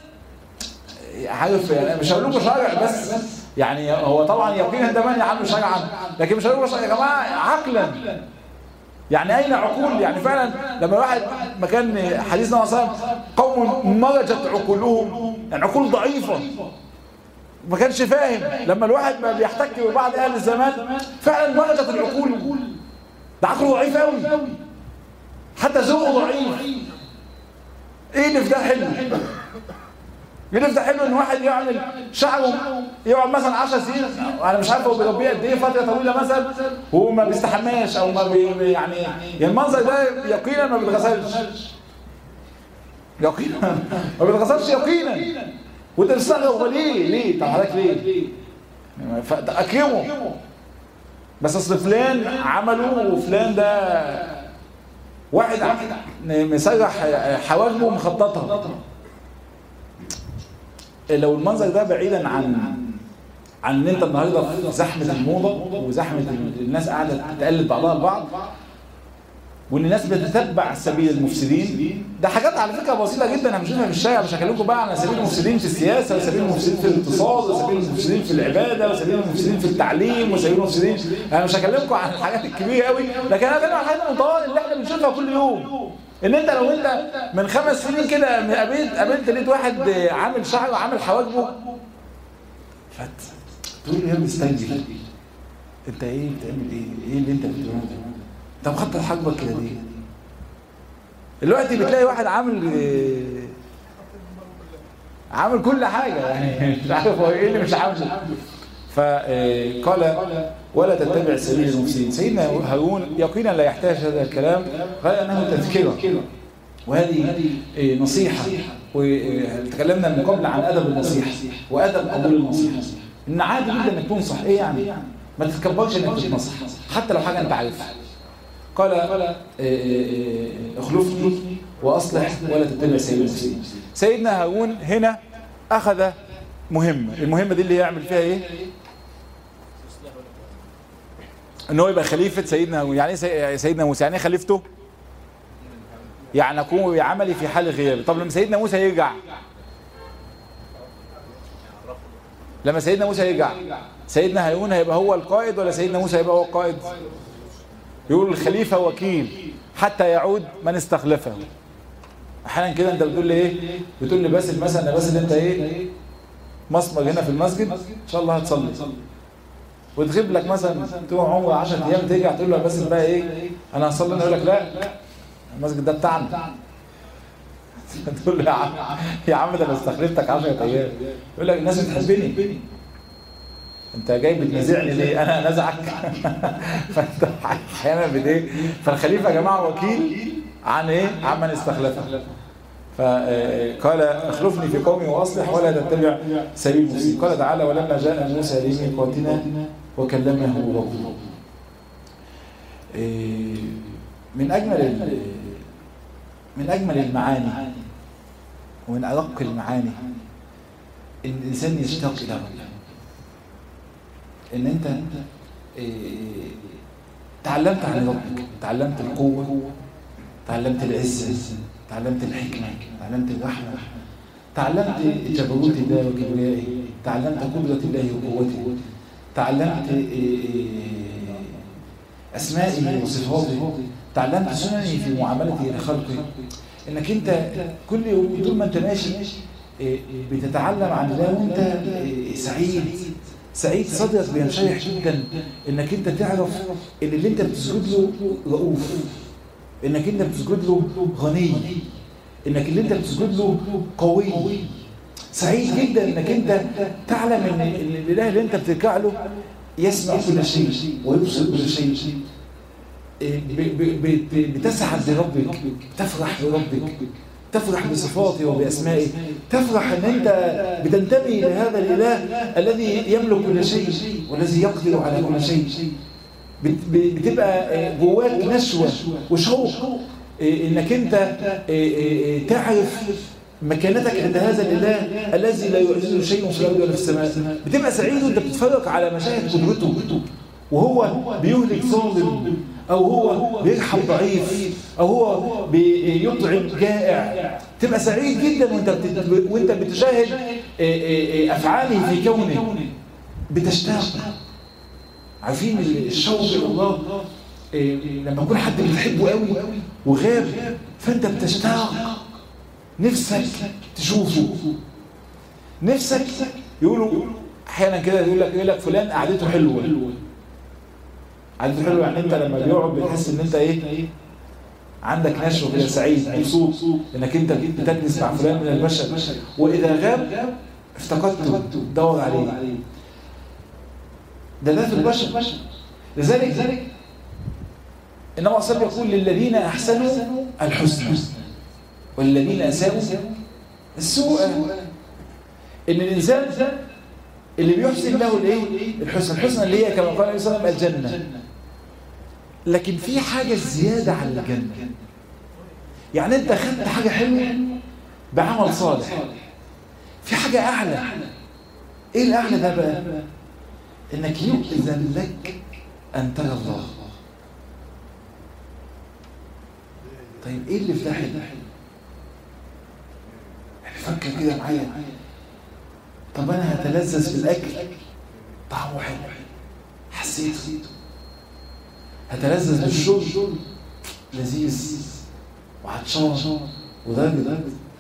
عارف يعني مش هقول لكم شرع بس يعني هو طبعا يقينا ده مانع عنه شرعا لكن مش هقول لكم يا جماعه عقلا يعني اين عقول يعني فعلا لما الواحد مكان حديثنا صلى الله عليه وسلم قوم مرجت عقولهم يعني عقول ضعيفه ما كانش فاهم لما الواحد ما بيحتك ببعض اهل الزمان فعلا مرجت العقول ده عقله ضعيف قوي حتى ذوقه ضعيف ايه اللي في ده حلو ايه اللي في ده حلو ان واحد يعمل شعره يقعد مثلا 10 سنين انا مش عارف هو بيربيه قد ايه فتره طويله مثلا وهو ما بيستحماش او ما بي يعني يعني المنظر ده يقينا ما بيتغسلش يقينا ما بيتغسلش يقينا وانت تستغرب هو ليه ليه طب حضرتك ليه اكرمه بس اصل فلان عمله وفلان ده واحد مسرح حواجبه مخططها لو المنظر ده بعيدا عن عن ان انت النهارده في زحمه الموضه وزحمه الناس قاعده تقلد بعضها البعض وان الناس بتتبع سبيل المفسدين ده حاجات على فكره بسيطه جدا هنشوفها في الشارع مش هكلمكم بقى عن سبيل المفسدين في السياسه وسبيل المفسدين في الاقتصاد وسبيل المفسدين في العباده وسبيل المفسدين في التعليم وسبيل المفسدين انا مش هكلمكم عن الحاجات الكبيره قوي لكن انا بتكلم عن الحاجات المتواضعه اللي احنا بنشوفها كل يوم ان انت لو انت من خمس سنين كده قابلت قابلت لقيت واحد عامل شعره وعامل حواجبه فت تقول لي يا مستنجل انت ايه بتعمل ايه ايه اللي انت بتعمله ده طب خط حاجبك كده ليه دلوقتي بتلاقي واحد عامل عامل كل حاجة يعني مش عارف هو ايه اللي مش عامله فقال ولا تتبع سبيل المفسدين سيدنا هارون يقينا لا يحتاج هذا الكلام غير انه تذكره وهذه نصيحة وتكلمنا من قبل عن أدب النصيحة وأدب قبول النصيحة إن عادي جدا إنك تنصح إيه يعني ما تتكبرش إنك تنصح حتى لو حاجة أنت عارفها قال اخلفني وأصلح ولا تتبع سبيل المفسدين سيدنا هارون هنا أخذ مهمة المهمة دي اللي يعمل فيها إيه ان هو يبقى خليفة سيدنا هارون يعني ايه سيدنا موسى يعني ايه خليفته يعني اقوم بعملي في حال غيابي طب لما سيدنا موسى يرجع لما سيدنا موسى يرجع سيدنا هارون هيبقى هو القائد ولا سيدنا موسى هيبقى هو القائد يقول الخليفة وكيل حتى يعود من استخلفه احيانا كده انت بتقول لي ايه بتقول لي باسل مثلا يا باسل انت ايه مصمج هنا في المسجد ان شاء الله هتصلي وتغيب لك مثلا تروح عمره 10 ايام ترجع تقول له بس بقى ايه انا هصلي يقول لك لا المسجد ده بتاعنا تقول له يا عم يا عم ده انا استخلفتك 10 ايام يقول لك الناس بتحبني انت جاي بتنازعني ليه انا نزعك فانت احيانا بايه فالخليفه يا جماعه وكيل عن ايه عن من استخلفه فقال اخلفني في قومي واصلح ولا تتبع سبيل المفسدين قال تعالى ولما جاء موسى لميقاتنا وكلمه ربه من اجمل من اجمل المعاني ومن ارق المعاني ان الانسان يشتاق الى ربه ان انت تعلمت عن ربك تعلمت القوه تعلمت العزه تعلمت الحكمة تعلمت الرحمة تعلمت جبروت الله وكبريائه تعلمت قدرة الله وقوته تعلمت أسمائه وصفاته تعلمت سننه في معاملته لخلقه انك انت كل يوم طول ما انت ماشي بتتعلم عن الله وانت سعيد سعيد صدرك بينشرح جدا انك انت تعرف ان اللي انت بتسجد له رؤوف انك انت بتسجد له غني انك اللي انت بتسجد له قوي سعيد جدا انك انت تعلم ان الاله اللي انت بتركع له يسمع كل شيء ويبصر كل شيء بتسعد لربك تفرح بربك تفرح بصفاته وبأسمائه تفرح ان انت بتنتمي لهذا الاله الذي يملك كل شيء والذي يقدر على كل شيء بتبقى جواك نشوة وشوق انك انت تعرف مكانتك عند هذا الاله الذي لا يعجزه شيء في الارض ولا في السماء بتبقى سعيد وانت بتتفرج على مشاهد قدرته وهو بيهلك ظالم او هو بيرحم ضعيف او هو بيطعم جائع تبقى سعيد جدا وانت وانت بتشاهد افعاله في كونه بتشتاق عارفين الشوق الى الله لما يكون حد بتحبه قوي وغاب فانت بتشتاق نفسك تشوفه نفسك يقولوا احيانا كده يقول لك يقول لك فلان قعدته حلوه قعدته حلوه يعني انت لما بيقعد بتحس ان انت ايه عندك نشوه كده سعيد مبسوط انك انت بتجلس مع فلان من البشر واذا غاب افتقدته دور عليه ده ده في البشر لذلك انما اصلا يقول للذين احسنوا الحسنى والذين اساءوا السوء ان الانسان اللي بيحسن له الايه الحسن الحسنى اللي هي كما قال عليه الصلاه والسلام الجنه لكن في حاجه زياده عن الجنه يعني انت خدت حاجه حلوه بعمل صالح في حاجه اعلى ايه الاعلى ده بقى انك يؤذن لك ان ترى الله طيب ايه اللي في ده حلو فكر كده معايا طب انا هتلذذ بالاكل طعمه حلو حسيته هتلذذ بالشرب لذيذ وعطشان ودرجه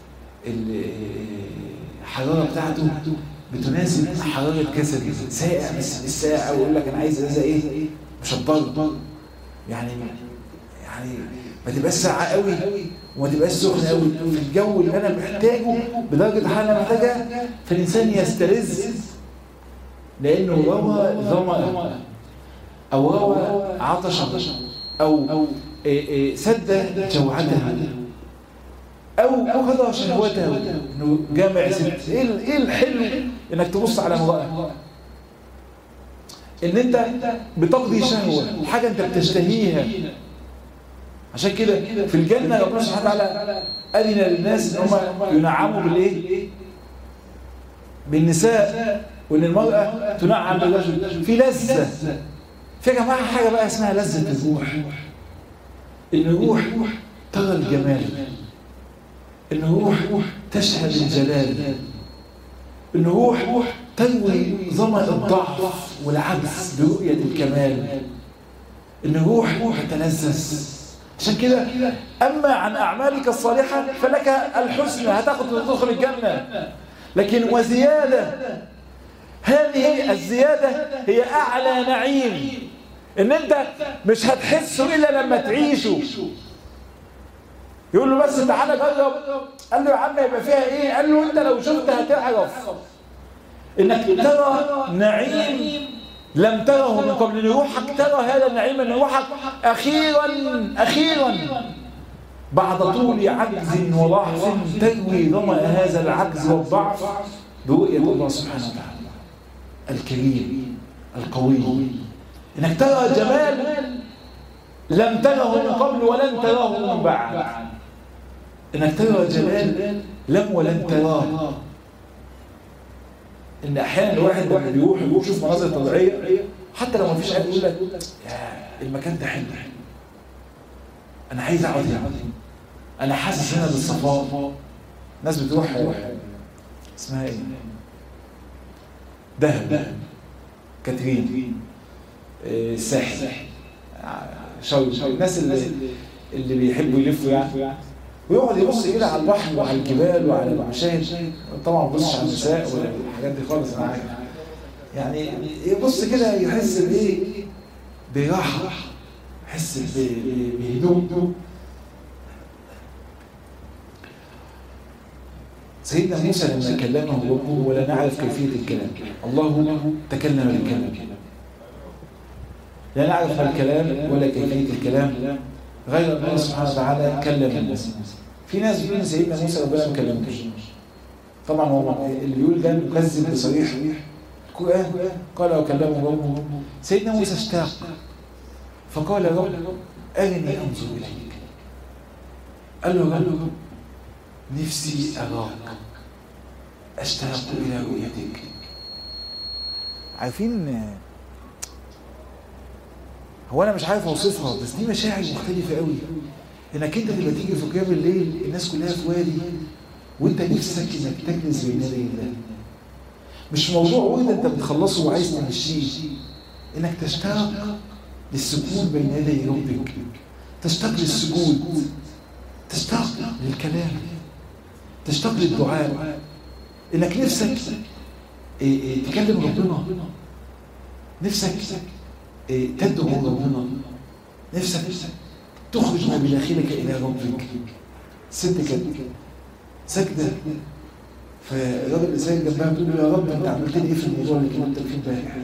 الحراره بتاعته بتناسب حراره جسدي ساقع بس مش ساقع ويقول لك انا عايز ازازه ايه مشطره يعني يعني ما تبقاش ساقعه قوي وما تبقاش سخنه قوي في الجو اللي انا محتاجه بدرجه حاله انا محتاجها فالانسان يستلذ لانه روى ظمأ او روى عطشا او سد جوعته او قضى شهوته انه جامع ست ايه الحلو انك تبص على امراه ان انت بتقضي شهوه حاجه انت بتشتهيها عشان كده في الجنة ربنا سبحانه وتعالى أذن للناس إن هم ينعموا بالإيه؟ بالنساء وإن المرأة تنعم بالرجل في لذة في يا جماعة حاجة بقى اسمها لذة الروح إن الروح ترى الجمال إن الروح تشهد الجلال إن الروح تروي ظمأ الضعف والعجز برؤية الكمال إن الروح تتلذذ عشان كده أما عن أعمالك الصالحة فلك الحسنى هتاخد تدخل الجنة لكن وزيادة هذه الزيادة هي أعلى نعيم إن أنت مش هتحسه إلا لما تعيشه يقول له بس تعالى جرب قال له يا عم يبقى فيها إيه قال له أنت لو شفت هتعرف إنك ترى نعيم لم تره من قبل ان روحك ترى هذا النعيم ان روحك اخيرا اخيرا بعد طول عجز وضعف تروي ظما هذا العجز والضعف برؤية الله سبحانه وتعالى الكريم القوي انك ترى جمال لم تره من قبل ولن تراه من بعد انك ترى جمال لم ولن تراه ان احيانا الواحد لما بيروح يشوف مناظر طبيعيه حتى لو ما فيش حد يقول لك يا المكان ده حلو انا عايز اقعد هنا انا حاسس هنا بالصفاء ناس بتروح اسمها ايه دهب كاترين الساحل شوي الناس اللي اللي بيحبوا يلفوا يعني ويقعد يبص كده على البحر وعلى الجبال وعلى المشاهد طبعا ما بيبصش على النساء ولا الحاجات دي خالص انا عارف يعني يبص كده يحس بايه براحه يحس بهدوء سيدنا موسى لما كلمه ربه ولا نعرف كيفيه الكلام الله تكلم بالكلام لا نعرف الكلام ولا كيفيه الكلام غير الله سبحانه وتعالى كلم موسى في ناس بيقول ان سيدنا موسى ربنا ما كلموش طبعا هو اللي بيقول ده مكذب بصريح القران قال وكلمه ربه سيدنا موسى اشتاق فقال رب ارني انظر اليك قال له يا رب نفسي أراك أشتاق إلى رؤيتك عارفين هو أنا مش عارف أوصفها بس دي مشاعر مختلفة قوي إنك أنت تبقى تيجي في قيام الليل الناس كلها في وادي وأنت نفسك إنك تجلس بين يدي الله مش موضوع ورد أنت بتخلصه وعايز تمشيه إنك تشتاق للسكون بين يدي ربك تشتاق للسجود تشتاق للكلام تشتاق للدعاء انك نفسك إيه إيه تكلم ربنا نفسك إيه تدعو ربنا نفسك تخرج ما بداخلك الى ربك ست كده سجده فالراجل اللي ساجد جنبها بتقول له يا رب انت عملت لي ايه في الموضوع اللي كنت فيه امبارح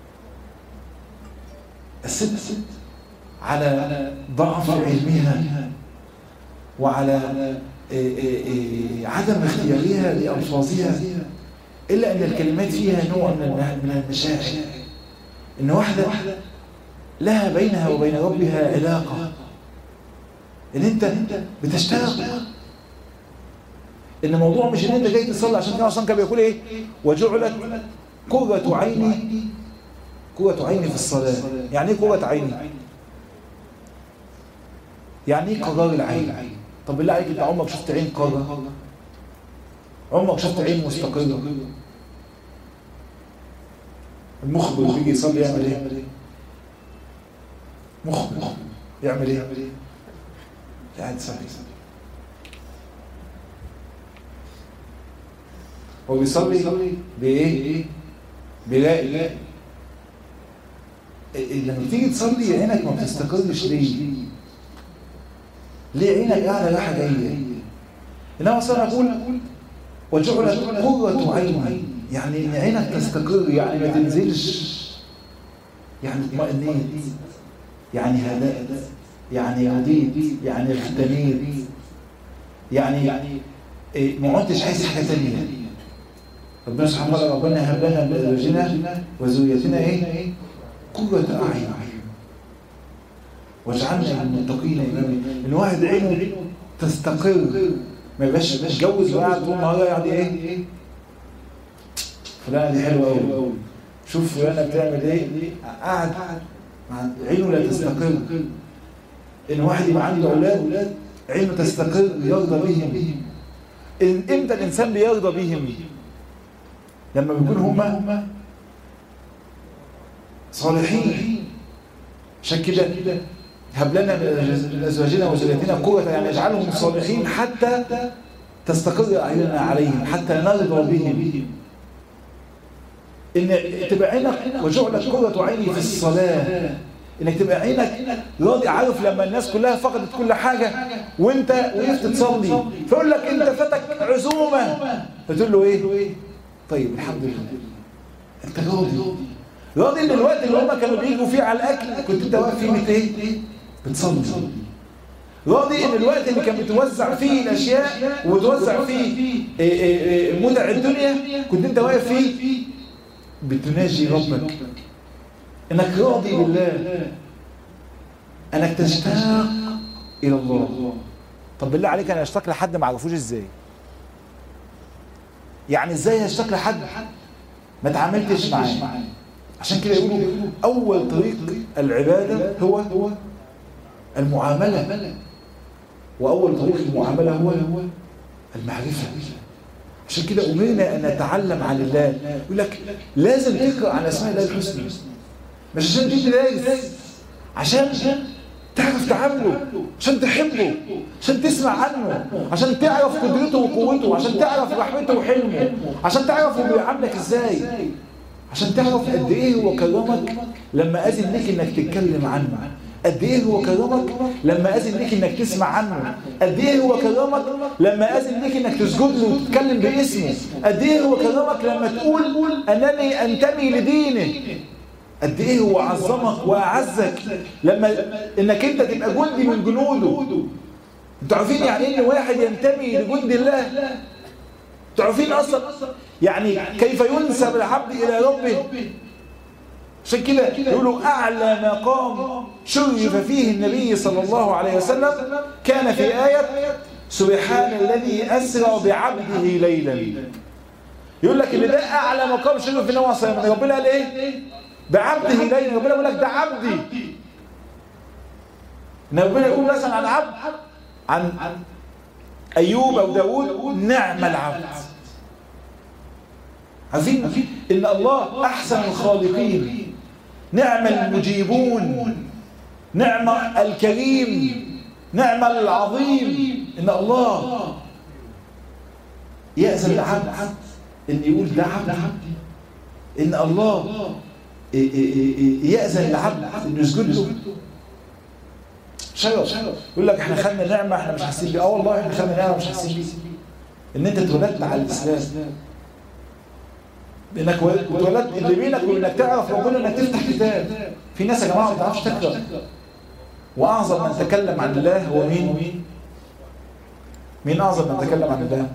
الست على ضعف علمها وعلى عدم اختيارها لألفاظها إلا أن الكلمات فيها نوع من المشاعر إن واحدة لها بينها وبين ربها علاقة إن أنت بتشتاق إن الموضوع مش إن أنت جاي تصلي عشان كده أصلا كان بيقول إيه وجعلت قرة عيني قرة عيني في الصلاة يعني إيه قرة عيني؟ يعني إيه قرار العين؟ طب بالله عليك انت عمرك شفت عين قارة عمرك شفت عين مستقرة المخبر بيجي يصلي يعمل ايه مخبر يعمل ايه قاعد يصلي هو بيصلي بايه بيلاقي لما تيجي تصلي عينك ما بتستقرش ليه ليه عينك قاعدة رايحة جاية إنما صار أقول وجعلت قرة عين يعني إن عينك تستقر يعني ما تنزلش يعني اطمئنيت يعني هدأت يعني هديت يعني اغتنيت يعني إيه ما عدتش عايز حاجة تانية ربنا سبحانه وتعالى ربنا هب لنا من ازواجنا وذريتنا ايه؟ قرة اعين واجعلنا للمتقين اماما ان واحد عينه تستقر ما يبقاش متجوز وقاعد طول النهار يعني ايه فلانه دي حلوه قوي شوف فلانه بتعمل ايه قاعد عينه لا تستقر ان واحد يبقى عنده اولاد عينه تستقر يرضى بهم إن امتى الانسان بيرضى بهم لما بيكون هم صالحين عشان كده هب لنا من ازواجنا وذريتنا قوة يعني اجعلهم صالحين حتى تستقر اعيننا عليهم حتى نرضى بهم ان تبقى عينك وجعلت قرة عيني في الصلاة انك تبقى عينك راضي عارف لما الناس كلها فقدت كل حاجة وانت وقفت تصلي فيقول لك انت فاتك عزومة فتقول له ايه طيب الحمد لله انت راضي راضي ان الوقت اللي هم كانوا بيجوا فيه على الاكل كنت انت واقف فيه بت ايه بتصلي راضي ان الوقت اللي كان بتوزع فيه الاشياء وتوزع فيه متع الدنيا كنت انت واقف فيه بتناجي ربك انك راضي بالله انك تشتاق الى الله طب بالله عليك انا اشتاق لحد ما اعرفوش ازاي يعني ازاي اشتاق لحد ما تعاملتش معاه عشان كده يقولوا اول طريق العباده هو هو المعامله واول طريق المعامله هو المعرفه عشان كده امرنا ان نتعلم عن الله يقول لك لازم تقرا عن اسماء الله الحسنى مش عشان تيجي دارس عشان تعرف تعامله عشان تحبه عشان تسمع عنه عشان تعرف قدرته وقوته عشان تعرف رحمته وحلمه عشان تعرف هو بيعاملك ازاي عشان تعرف قد ايه هو كرمك لما اذن ليك انك تتكلم عنه قد ايه هو كرمك لما اذن ليك انك تسمع عنه قد ايه هو كرمك لما اذن ليك انك تسجد له وتتكلم باسمه قد ايه هو كرمك لما تقول انني انتمي لدينه قد ايه هو عظمك واعزك لما انك انت تبقى جندي من جنوده انتوا عارفين يعني ان واحد ينتمي لجند الله انتوا عارفين اصلا يعني كيف ينسب العبد الى ربه عشان كده يقولوا اعلى مقام شرف فيه النبي صلى الله عليه وسلم كان في آية سبحان الذي أسرى بعبده ليلا يقول لك ان ده اعلى مقام شرف في النبي صلى الله عليه وسلم ربنا قال ايه بعبده ليلا ربنا يقول لك ده عبدي ان ربنا يقول مثلا عن عبد عن ايوب او داوود نعم العبد عارفين ان الله احسن الخالقين نعم المجيبون نعم الكريم نعم العظيم ان الله يأذن العبد ان يقول ده عبد ان الله يأذن العبد انه يسجد له شرف يقول لك احنا خدنا نعمه احنا مش حاسين بيها اه والله احنا خدنا نعمه مش حاسين بيها ان انت اتولدت على الاسلام انك اتولدت اللي بينك وانك تعرف ربنا انك تفتح كتاب في ناس يا جماعه ما بتعرفش تقرا واعظم من تكلم عن الله هو مين مين اعظم من تكلم عن الله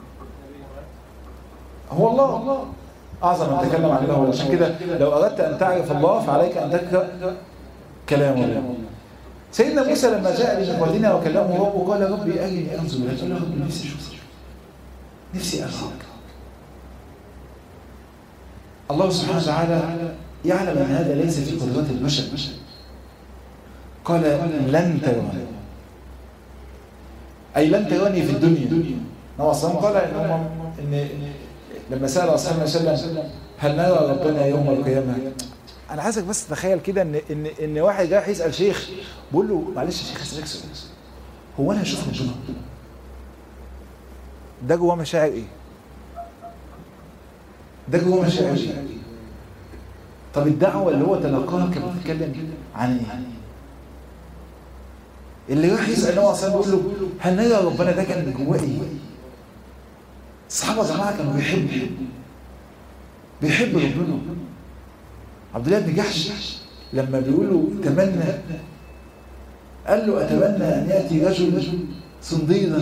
هو الله اعظم من تكلم عن الله عشان كده لو اردت ان تعرف الله فعليك ان تقرا كلام الله سيدنا موسى لما جاء لمقاتنا وكلمه ربه قال ربي ارني انظر اليك قال له ربي نفسي اشوفك نفسي اراك الله سبحانه وتعالى يعلم ان هذا ليس في قدرات البشر قال لن تراني اي لن تراني في الدنيا نوع الصلاه قال ان هم ان لما سال اصحابه وسلم هل نرى ربنا يوم القيامه انا عايزك بس تتخيل كده ان ان ان واحد جاي يسال شيخ بيقول له معلش يا شيخ اسالك سؤال هو انا هشوف ربنا ده جواه مشاعر ايه ده جواه مشاعر ايه طب الدعوه اللي هو تلقاها كانت بتتكلم عن ايه اللي راح يسال النبي صلى الله عليه وسلم بيقول له هل نرى ربنا ده كان جواه ايه الصحابه يا جماعه كانوا بيحبوا بيحبوا ربنا عبد الله بن جحش لما بيقولوا تمنى قال له أتمنى أن يأتي رجل صنديدا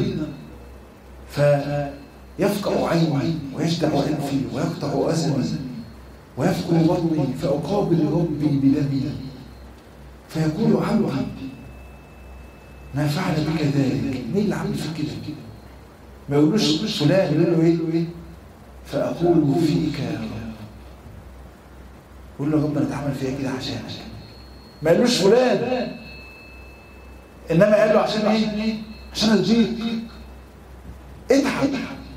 فيفقع عيني ويجدع أنفي ويقطع أذني ويفقر بطني فأقابل ربي بدمي فيقول عبدي ما فعل بك ذلك مين اللي عمل فيك كده ما يقولوش فلان يقول له ايه فأقول فيك يا رب يقول له ربنا اتعمل فيها كده عشانك ما قالوش فلان انما قال له عشان ايه عشان ارضيك اضحك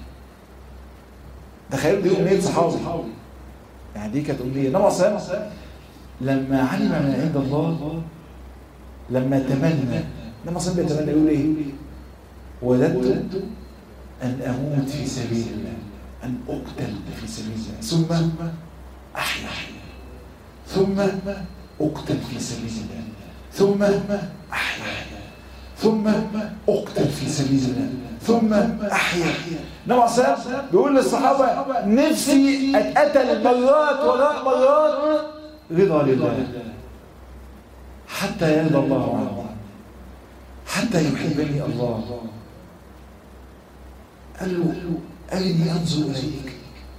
تخيلوا دي امنيه صحابي يعني دي كانت امنيه انما صلى لما علم من عند الله لما تمنى انما صلى بيتمنى يقول ايه وددت ان اموت في سبيل الله ان اقتل في سبيل الله ثم احيا ثم اقتل في سبيل الله ثم احيا ثم اقتل في سبيل الله ثم احيا نبع صلى بيقول للصحابه نفسي اتقتل مرات وراء مرات رضا لله حتى يرضى الله عنه حتى يحبني الله قال له أرني أنظر إليك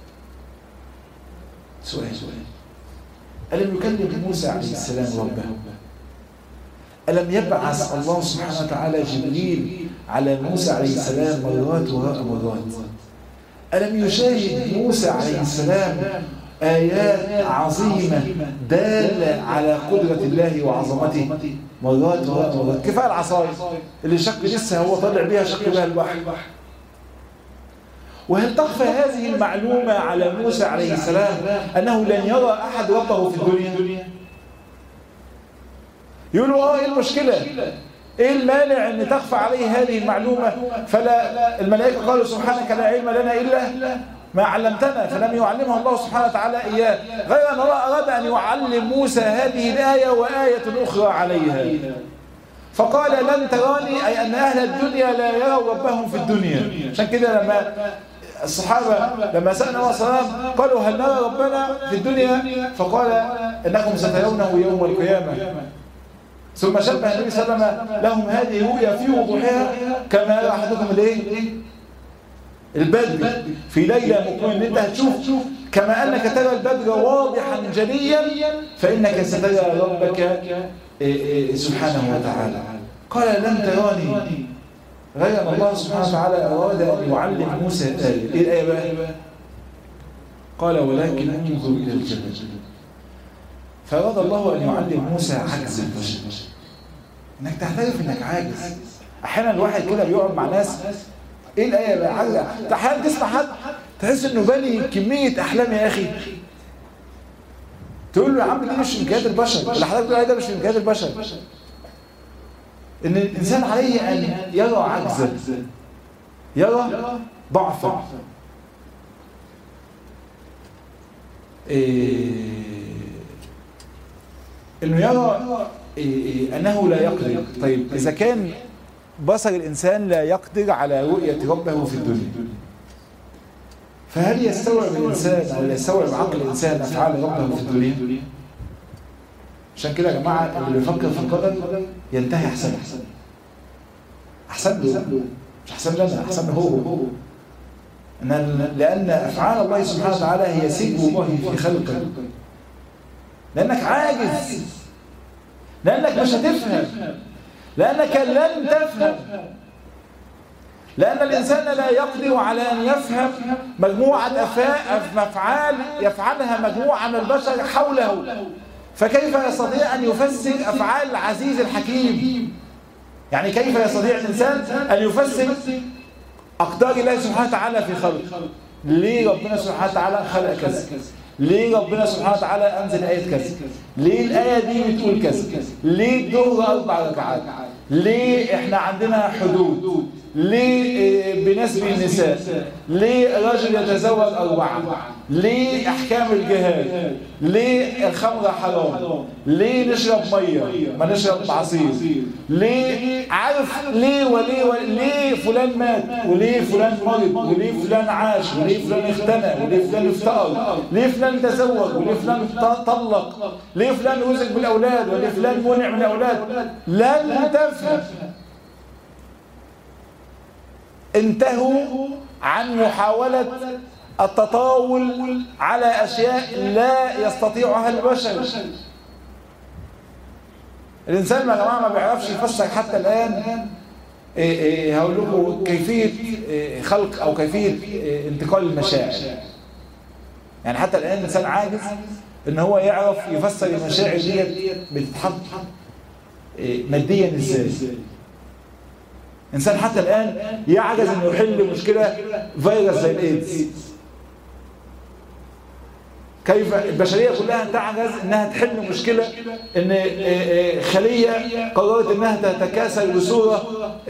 سؤال سؤال ألم يكلم موسى عليه السلام ربه ألم يبعث الله سبحانه وتعالى جبريل على موسى عليه السلام مرات وراء مرات ألم يشاهد موسى عليه السلام آيات عظيمة دالة على قدرة الله وعظمته مرات وراء مرات كفاية العصاية اللي شق لسه هو طلع بيها شق بها البحر وهل تخفى هذه المعلومة على موسى عليه السلام أنه لن يرى أحد ربه في الدنيا يقولوا اه ايه المشكلة ايه المانع ان تخفى عليه هذه المعلومة فلا الملائكة قالوا سبحانك لا علم لنا إلا ما علمتنا فلم يعلمها الله سبحانه وتعالى إياه غير أن الله أراد أن يعلم موسى هذه الآية وآية أخرى عليها فقال لن تراني أي أن أهل الدنيا لا يروا ربهم في الدنيا عشان كده لما الصحابة لما سألنا الله صلى قالوا هل نرى ربنا في الدنيا فقال إنكم سترونه يوم القيامة ثم شبه النبي صلى الله عليه وسلم لهم هذه الرؤيا في وضوحها كما يرى أحدكم الايه البدر في ليلة مقيم ان انت هتشوف كما انك ترى البدر واضحا جليا فانك سترى ربك سبحانه وتعالى قال لم تراني غير أن الله سبحانه وتعالى أراد أن يعلم موسى الآية إيه الآية بقى؟ قال ولكن انظر إلى الجبل فأراد الله أن يعلم موسى عجز البشر إنك تعترف إنك عاجز أحيانا الواحد كده بيقعد مع ناس إيه الآية بقى عاجز أحيانا تسمع حد تحس إنه بني كمية أحلام يا أخي تقول له يا عم دي مش إمكانيات البشر اللي حضرتك بتقول عليه ده مش إمكانيات البشر إن الإنسان عليه أن يرى عجزا يرى ضعفا إيه انه يرى إيه انه لا يقدر طيب اذا كان بصر الانسان لا يقدر على رؤية ربه في الدنيا فهل يستوعب الانسان او يستوعب عقل الانسان افعال ربه في الدنيا عشان كده يا جماعه اللي بيفكر في القدر ينتهي احسن احسن له مش احسن لنا احسن له هو إن لأن أفعال الله سبحانه وتعالى هي سجن الله في خلقه لأنك عاجز لأنك مش هتفهم لأنك لن تفهم لأن الإنسان لا يقدر على أن يفهم مجموعة أفعال يفعلها مجموعة من البشر حوله فكيف يستطيع أن يفسر أفعال العزيز الحكيم يعني كيف يستطيع الإنسان أن يفسر أقدار الله سبحانه وتعالى في خلق ليه ربنا سبحانه وتعالى خلق كذا ليه ربنا سبحانه وتعالى أنزل آية كذا ليه الآية دي بتقول كذا ليه الظهر أربع ركعات ليه إحنا عندنا حدود ليه بنسب النساء ليه الرجل يتزوج أربعة ليه أحكام الجهاد ليه الخمر حرام ليه نشرب مية ما نشرب عصير ليه عارف ليه وليه وليه فلان مات وليه فلان مرض وليه فلان عاش وليه فلان اختنى وليه فلان افتقر ليه فلان تزوج وليه فلان طلق ليه فلان رزق بالأولاد وليه فلان منع من الأولاد لن تفهم انتهوا عن محاولة التطاول على أشياء لا يستطيعها البشر الإنسان يا جماعة ما بيعرفش يفسر حتى الآن إيه إيه هقول لكم كيفية إيه خلق أو كيفية انتقال المشاعر يعني حتى الآن الإنسان عاجز إن هو يعرف يفسر المشاعر ديت بتتحط ماديا إزاي إنسان حتى الآن يعجز إنه يحل مشكلة فيروس زي الإيدز كيف البشرية كلها تعجز إنها تحل مشكلة إن خلية قررت إنها تتكاثر بصورة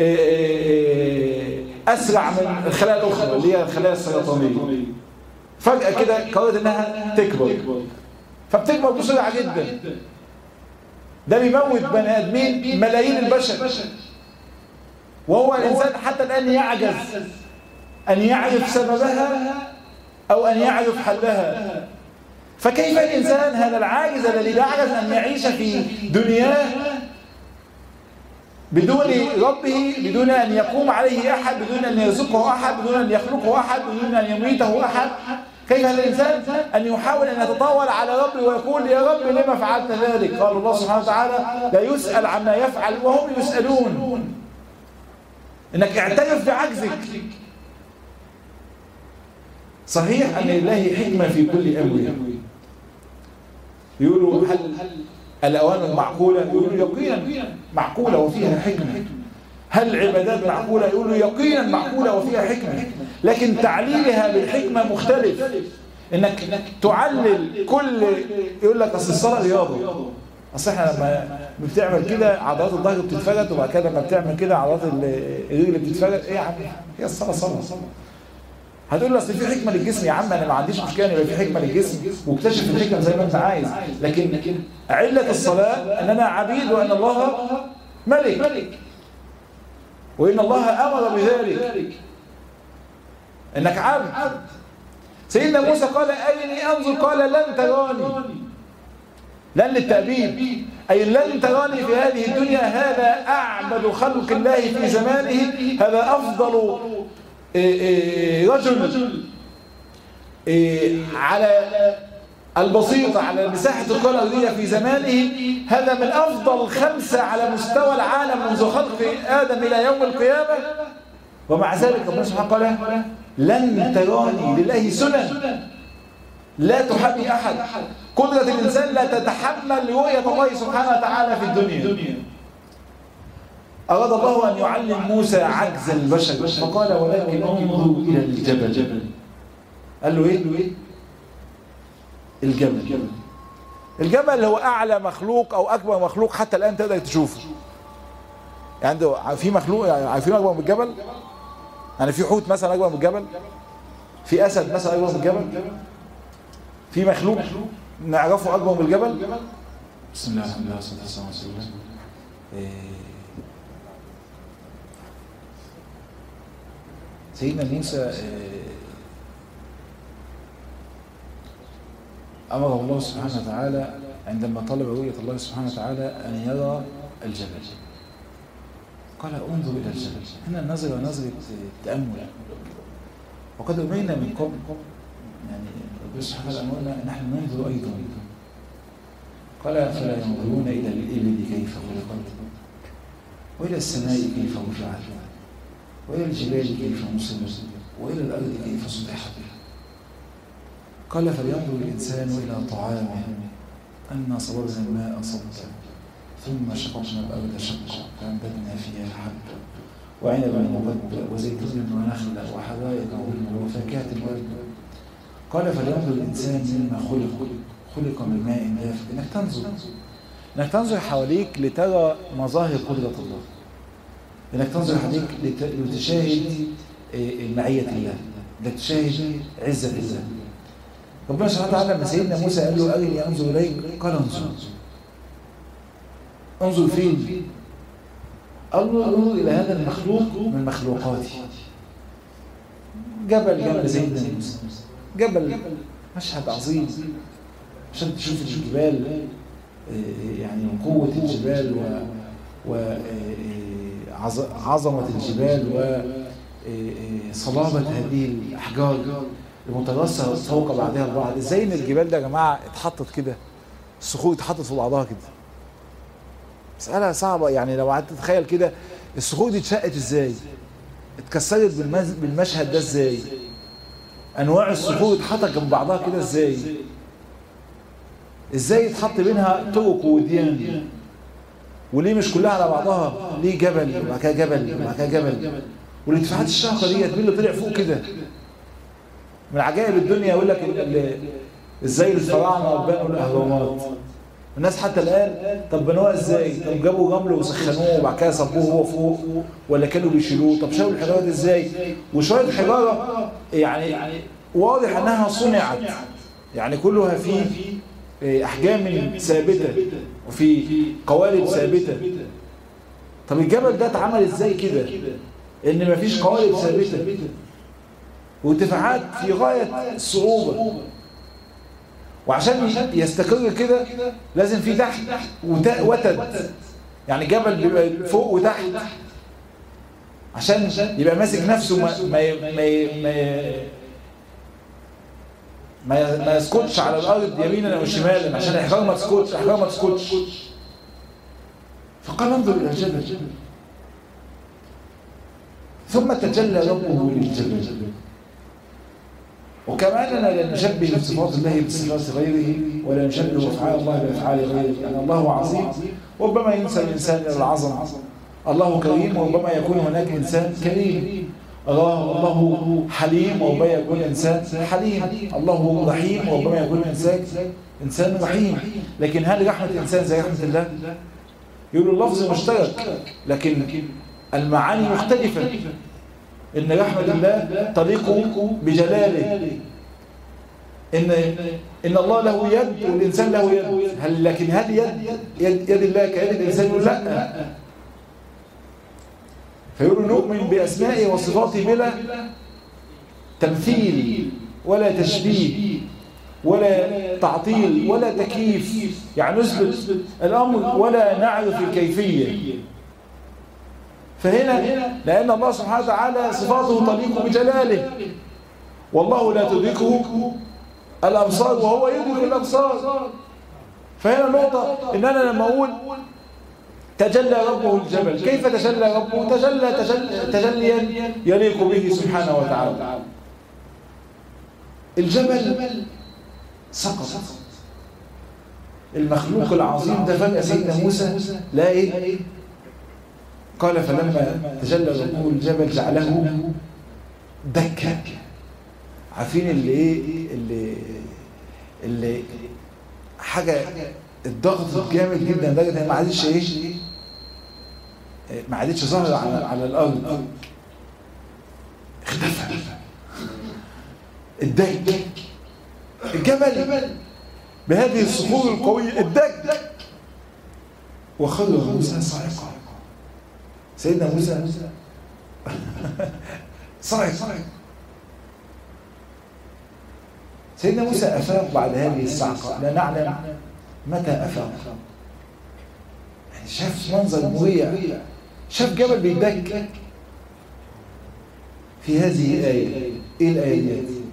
أسرع من الخلايا الأخرى اللي هي الخلايا السرطانية فجأة كده قررت إنها تكبر فبتكبر بسرعة جدا ده بيموت بني آدمين ملايين البشر وهو الإنسان حتى الآن يعجز أن يعرف سببها أو أن يعرف حلها فكيف الإنسان هذا العاجز الذي يعجز أن يعيش في دنياه بدون ربه بدون أن يقوم عليه أحد بدون أن يرزقه أحد بدون أن يخلقه أحد بدون أن يميته أحد كيف هذا الإنسان أن يحاول أن يتطاول على ربه ويقول يا رب لما فعلت ذلك قال الله سبحانه وتعالى لا يسأل عما يفعل وهم يسألون انك اعترف بعجزك صحيح ان لله حكمة في كل امر يقولوا هل الاوامر معقولة يقولوا يقينا معقولة وفيها حكمة هل العبادات معقولة يقولوا يقينا معقولة وفيها حكمة لكن تعليلها بالحكمة مختلف انك تعلل كل يقول لك اصل الصلاة رياضة اصل احنا لما بتعمل كده عضلات الظهر بتتفرد وبعد كده لما بتعمل كده عضلات الرجل بتتفرد ايه يا عم هي الصلاه صلاه هتقول لي اصل في حكمه للجسم يا عم انا ما عنديش مشكله ان يبقى في حكمه للجسم واكتشف الحكمه زي ما انت عايز لكن عله الصلاه اننا عبيد وان الله ملك وان الله امر بذلك انك عبد سيدنا موسى قال ارني انظر قال لن تراني لن للتأبيد أي لن تراني في هذه الدنيا هذا أعبد خلق الله في زمانه هذا أفضل رجل على البسيطة على مساحة الكرة الأرضية في زمانه هذا من أفضل خمسة على مستوى العالم منذ خلق آدم إلى يوم القيامة ومع ذلك ربنا سبحانه قال لن تراني لله سنن لا تحمي أحد قدرة الإنسان لا تتحمل رؤية الله سبحانه وتعالى في الدنيا أراد الله أن يعلم موسى عجز البشر فقال ولكن انظر إلى الجبل قال له إيه؟ الجبل الجبل هو أعلى مخلوق أو أكبر مخلوق حتى الآن تقدر تشوفه يعني في مخلوق يعني عارفين أكبر من الجبل؟ يعني في حوت مثلا أكبر من الجبل؟ في أسد مثلا أكبر من الجبل؟ في مخلوق نعرفه أكبر من الجبل؟ بسم الله الحمد لله والصلاة والسلام على رسول الله سيدنا موسى أمره الله سبحانه وتعالى عندما طلب رؤية الله سبحانه وتعالى أن يرى الجبل قال انظر إلى الجبل هنا النظرة نظرة تأمل وقد أمرنا من قبل يعني ربنا سبحانه وتعالى أمرنا أن نحن ننظر أيضا قال فلا ينظرون إلى الإبل كيف خلقت وإلى السماء كيف رفعت وإلى الجبال كيف نصبت وإلى الأرض كيف سطحت قال فلينظر الإنسان إلى طعامه أنا صببنا الماء صبا ثم شققنا الأرض شقا فأنبتنا فيها حبا وعنبا وغدا وزيتونا ونخلا وحدائق غلبا وفاكهة والبا قال فلينظر الإنسان مما خلق خلق من ماء دافئ إنك تنظر إنك تنظر حواليك لترى مظاهر قدرة الله إنك تنظر حواليك لتشاهد معية الله إنك تشاهد عزة الله ربنا سبحانه وتعالى لما سيدنا موسى قال له أرني أنظر إليك قال انظر انظر فين قال له انظر إلى هذا المخلوق من مخلوقاتي جبل جبل سيدنا موسى جبل مشهد عظيم عشان تشوف الجبال يعني من قوة الجبال و وعظمة الجبال وصلابة هذه الأحجار المترصة فوق بعضها البعض ازاي ان الجبال ده يا جماعة اتحطت كده الصخور اتحطت في بعضها كده مسألة صعبة يعني لو قعدت تتخيل كده الصخور دي اتشقت ازاي اتكسرت بالمشهد ده ازاي انواع الصخور اتحطت جنب بعضها كده ازاي ازاي يتحط بينها طرق وديان وليه مش كلها على بعضها ليه جبل وبعد كده جبل وبعد كده جبل والارتفاعات الشاقه ديت مين اللي طلع فوق كده من عجائب الدنيا يقول لك ازاي الفراعنه بنوا الاهرامات الناس حتى الان طب بنوها ازاي طب جابوا رمل وسخنوه وبعد كده صبوه هو فوق ولا كانوا بيشيلوه طب شالوا الحجاره دي ازاي وشويه حجاره يعني واضح انها صنعت يعني كلها في احجام ثابته وفي قوالب ثابته طب الجبل ده اتعمل ازاي كده ان مفيش قوالب ثابته وارتفاعات في غايه الصعوبه وعشان يستقر كده لازم في تحت وتد يعني جبل بيبقى فوق وتحت عشان يبقى ماسك نفسه ما ما ما ما, ما يسكتش على الارض يمينا او شمالا عشان الاحجار ما تسكتش الاحجار ما تسكتش فقال انظر الى الجبل ثم تجلى ربه للجبل وكما اننا لا نشبه صفات الله بصفات غيره ولا نشبه افعال الله بافعال غيره لان الله عظيم وربما ينسى الانسان الى العظمه الله كريم وربما يكون هناك انسان كريم الله الله حليم وربما يكون انسان حليم الله رحيم وربما يكون انسان انسان رحيم لكن هل رحمه الانسان زي رحمه الله يقول اللفظ مشترك لكن المعاني مختلفه ان رحمه الله تليق بجلاله ان ان الله له يد والانسان له يد هل لكن هل يد يد, يد الله كيد الانسان يقول لا فيقولوا نؤمن بأسمائه وصفاته بلا تمثيل ولا تشبيه ولا تعطيل ولا تكييف يعني نثبت الأمر ولا نعرف الكيفية فهنا لأن الله سبحانه وتعالى صفاته تليق بجلاله والله لا تدركه الأبصار وهو يدرك الأبصار فهنا النقطة إن أنا لما أقول تجلى ربه الجبل كيف تجلى ربه تجلى تجلى تجليا يليق به سبحانه وتعالى الجبل سقط المخلوق العظيم ده فجأة سيدنا موسى لا ايه قال فلما تجلى ربه الجبل جعله دكا عارفين اللي ايه اللي اللي حاجة الضغط جامد جدا لدرجة ان ما عادش ايه ما عادتش ظاهرة على, على الارض اختفى الدك الجبل بهذه الصخور القوية الدك وخر موسى صاعقا سيدنا موسى صاعق سيدنا موسى أفاق بعد هذه الصعقة لا نعلم متى أفاق يعني شاف منظر مريع شاف جبل بيدك في هذه الآية إيه الآية دي؟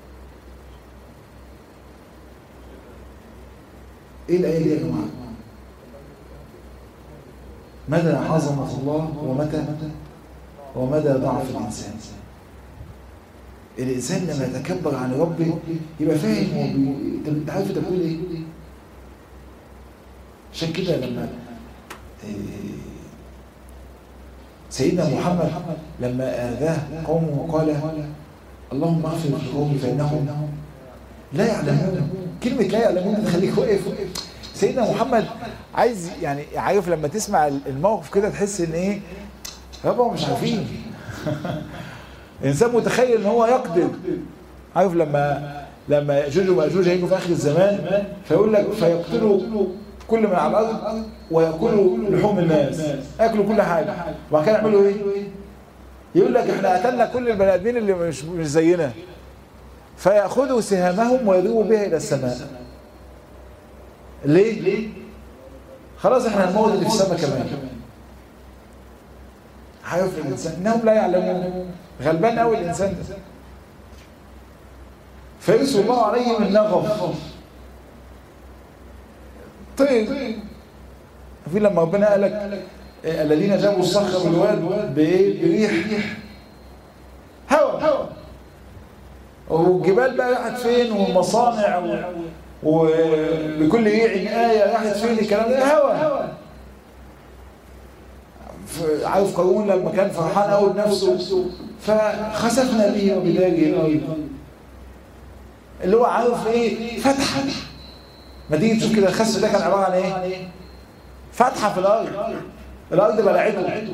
إيه الآية دي يا جماعة؟ مدى عظمة الله ومتى ومدى ضعف الإنسان الإنسان لما يتكبر عن ربه يبقى فاهم هو بي... انت عارف انت بتقول ايه؟ عشان كده لما سيدنا محمد لما آذاه قومه قال اللهم اغفر لقومي فإنهم لا يعلمون كلمة لا يعلمون تخليك واقف سيدنا محمد عايز يعني عارف لما تسمع الموقف كده تحس ان ايه ربهم مش عارفين الانسان متخيل ان هو يقدر عارف لما لما ياجوج وماجوج هيجوا في اخر الزمان فيقول لك فيقتلوا كل من على الارض وياكلوا لحوم الناس ياكلوا كل حاجه وبعد كده يعملوا ايه؟ يقول لك احنا قتلنا كل البني ادمين اللي مش مش زينا فياخذوا سهامهم ويذوبوا بها الى السماء ليه؟ خلاص احنا هنموت اللي في السماء كمان عارف الانسان انهم لا يعلمون غلبان قوي الانسان ده فيرسل الله عليهم النغف طيب في لما ربنا قال لك الذين جابوا الصخر بالواد بايه بريح هوا والجبال بقى راحت فين والمصانع و... ولكل ريع آية راحت فين الكلام ده هوا عارف قارون لما كان فرحان قوي بنفسه فخسفنا به وبداره الارض اللي هو عارف ايه فتحه ما تيجي تشوف كده الخسف ده كان عباره عن ايه فتحه في الارض الارض بلعته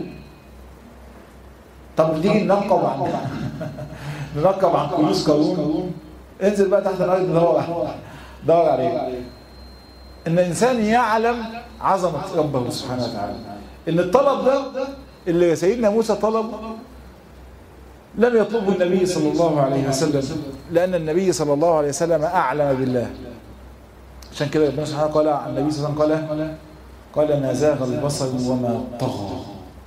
طب تيجي ننقب عن ننقب عن كنوز قارون انزل بقى تحت الارض دور دور عليه ان الانسان يعلم عظمه ربه سبحانه وتعالى ان الطلب ده اللي سيدنا موسى طلب لم يطلبه النبي صلى الله عليه وسلم لأن النبي صلى الله عليه وسلم أعلم بالله عشان كده ربنا سبحانه قال عن النبي صلى الله عليه وسلم قال قال ما زاغ البصر وما طغى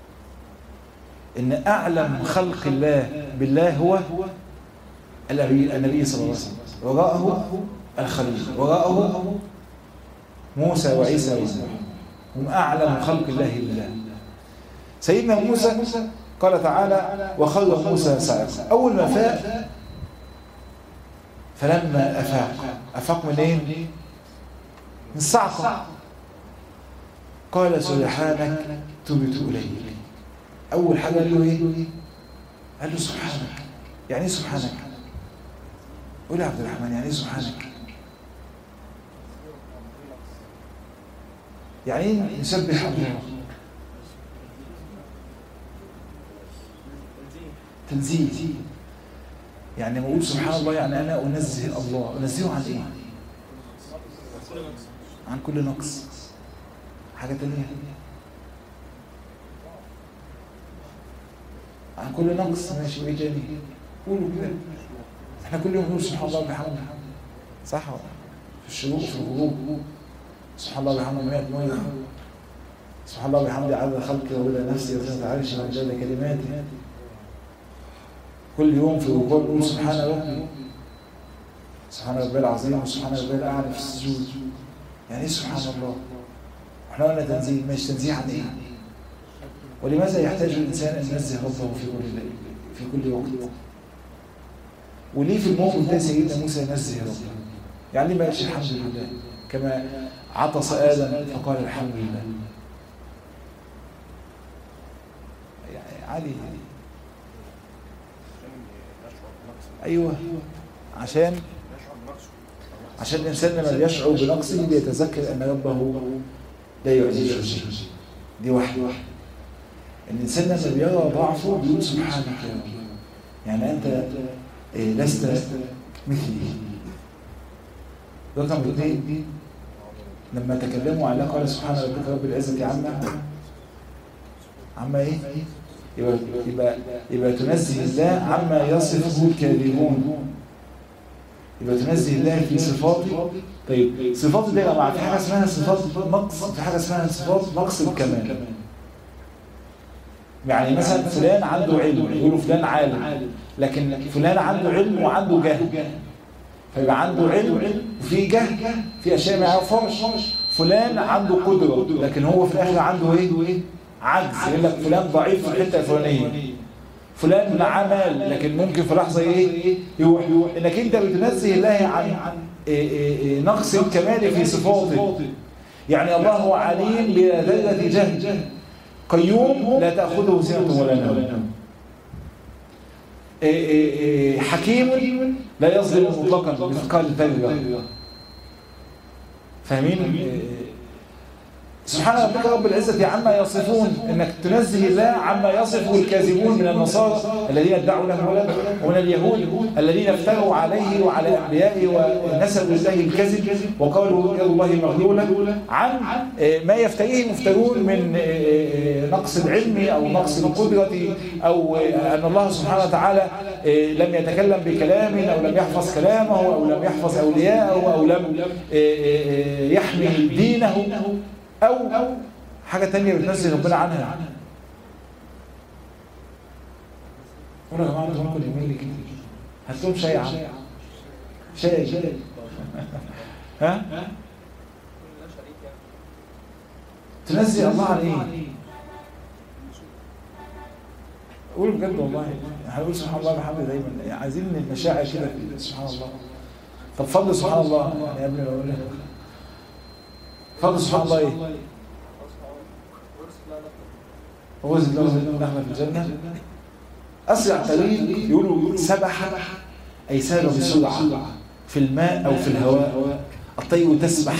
إن أعلم خلق الله بالله هو النبي صلى الله عليه وسلم وراءه الخليل وراءه موسى وعيسى وإسماعيل هم أعلم خلق الله بالله سيدنا موسى قال تعالى وخر موسى صاعقا أول ما فاق فلما أفاق أفاق من إيه؟ من الصعقة قال سبحانك تبت إليك أول حاجة قال له إيه؟ قال له سبحانك يعني إيه سبحانك؟ قول يا عبد الرحمن يعني إيه سبحانك؟ يعني ايه نسبح الله تنزيه يعني لما اقول سبحان الله يعني انا انزه الله انزهه عن ايه عن كل نقص حاجه تانية عن كل نقص ماشي وايه تاني قولوا كده احنا كل يوم نقول سبحان الله وبحمده صح في الشروق في الغروب سبحان الله وبحمده 100 مره سبحان الله وبحمده عدد خلقه ورضا نفسي وزنة عرشه ومجال كلماته كل يوم في الركوع نقول سبحان ربي سبحان ربي العظيم وسبحان ربي الاعلى في السجود يعني ايه سبحان الله احنا قلنا تنزيه مش تنزيه عن ايه ولماذا يحتاج الإنسان أن ينزه ربه في كل في كل وقت وليه في الموقف ده سيدنا موسى ينزه ربه يعني ليه ما قالش الحمد لله كما عطس آدم فقال الحمد لله يعني علي أيوة عشان عشان الإنسان لما بيشعر بنقصه بيتذكر أن ربه لا يعجزه شيء دي واحدة الإنسان لما بيرى ضعفه بيقول سبحانك يا رب يعني أنت لست مثلي رقم اثنين لما تكلموا على قال سبحان ربك رب العزة عما عما ايه يبقى, يبقى, يبقى تنزه الله عما يصفه الكاذبون يبقى تنزه الله في صفاته طيب صفاته دي يا جماعه في حاجه اسمها صفات نقص في حاجه اسمها صفات نقص الكمال يعني مثلا فلان عنده علم يقولوا فلان عالم لكن فلان عنده علم وعنده جهل فيبقى عنده علم وفي جهل في اشياء ما يعرفهاش فلان عنده قدره لكن هو في الاخر عنده ايه عجز يقول لك فلان ضعيف في الحته الفلانيه فلان معاه مال لكن ممكن في لحظه ايه يروح انك انت بتنزه الله عن إيه إيه إيه نقص الكمال في صفاته يعني الله هو عليم بلا ذره جهل قيوم لا تاخذه سنه ولا نوم حكيم لا يظلم مطلقا مثقال ذره فاهمين سبحان ربك رب العزة عما يصفون انك تنزه الله عما يصفه الكاذبون من النصارى الذين ادعوا له ولد ومن اليهود الذين افتروا عليه وعلى انبيائه ونسبوا الله الكذب وقالوا يد الله مغلولة عن ما يفتريه مفترون من نقص العلم او نقص القدرة او ان الله سبحانه وتعالى لم يتكلم بكلام او لم يحفظ كلامه او لم يحفظ اولياءه او لم يحمي دينه أو حاجة تانية بتنزل ربنا عنها قولوا يا جماعة انتوا ممكن يمين لي كده هات لهم شاي عم شاي شاي ها تنزل الله عن ايه قول بجد والله هنقول سبحان الله بحمد دايما يعني عايزين المشاعر كده سبحان الله طب فضل سبحان الله يا ابني بقول لك فضل سبحان الله ايه وزن له نحن في الجنة أسرع طريق يقولوا سبح أي سار بسرعة في الماء أو في الهواء الطير تسبح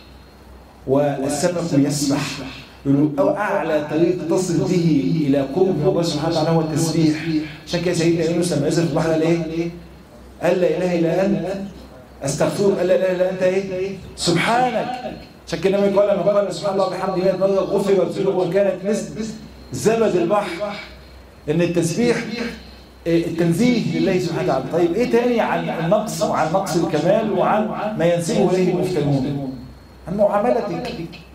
والسمك يسبح يقولوا أو أعلى طريق تصل به إلى قرب الله سبحانه وتعالى هو التسبيح عشان كده سيدنا يونس لما نزل في البحر قال إيه؟ قال لا إله إلا أنت أستغفرك قال لا إله إلا أنت إيه؟ سبحانك عشان كده النبي قال لما قال سبحان الله بحمده 100 مرة غفرت ذنوبه وكانت مثل زبد البحر ان التسبيح التنزيه لله سبحانه وتعالى طيب ايه تاني عن النقص وعن نقص الكمال وعن ما ينسبه اليه المفترون عن معاملتك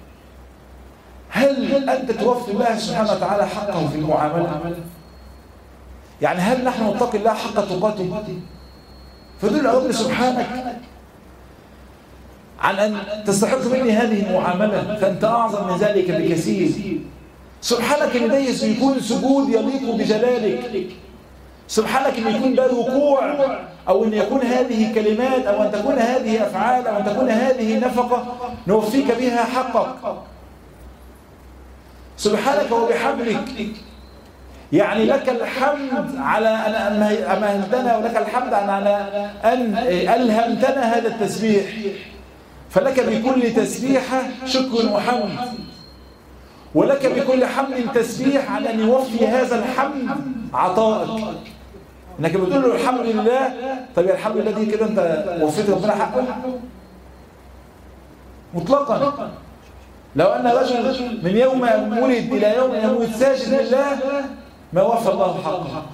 هل انت توفي الله سبحانه وتعالى حقه في المعامله يعني هل نحن نتقي الله حق تقاته فدل رب سبحانك عن أن تستحق مني هذه المعاملة فأنت أعظم من ذلك بكثير سبحانك ان ده يكون سجود يليق بجلالك سبحانك ان يكون ده ركوع او ان يكون هذه كلمات او ان تكون هذه افعال او ان تكون هذه نفقه نوفيك بها حقك سبحانك وبحمدك يعني لك الحمد على ان امهلتنا ولك الحمد على ان الهمتنا هذا التسبيح فلك بكل تسبيحه شكر وحمد ولك بكل حمد تسبيح على أن يوفي هذا الحمد عطائك انك بتقول له الحمد لله طب يا الحمد لله دي كده انت وفيت ربنا حقه مطلقا لو ان رجل من يوم ولد الى يوم يموت ساجد لله ما وفى الله حقه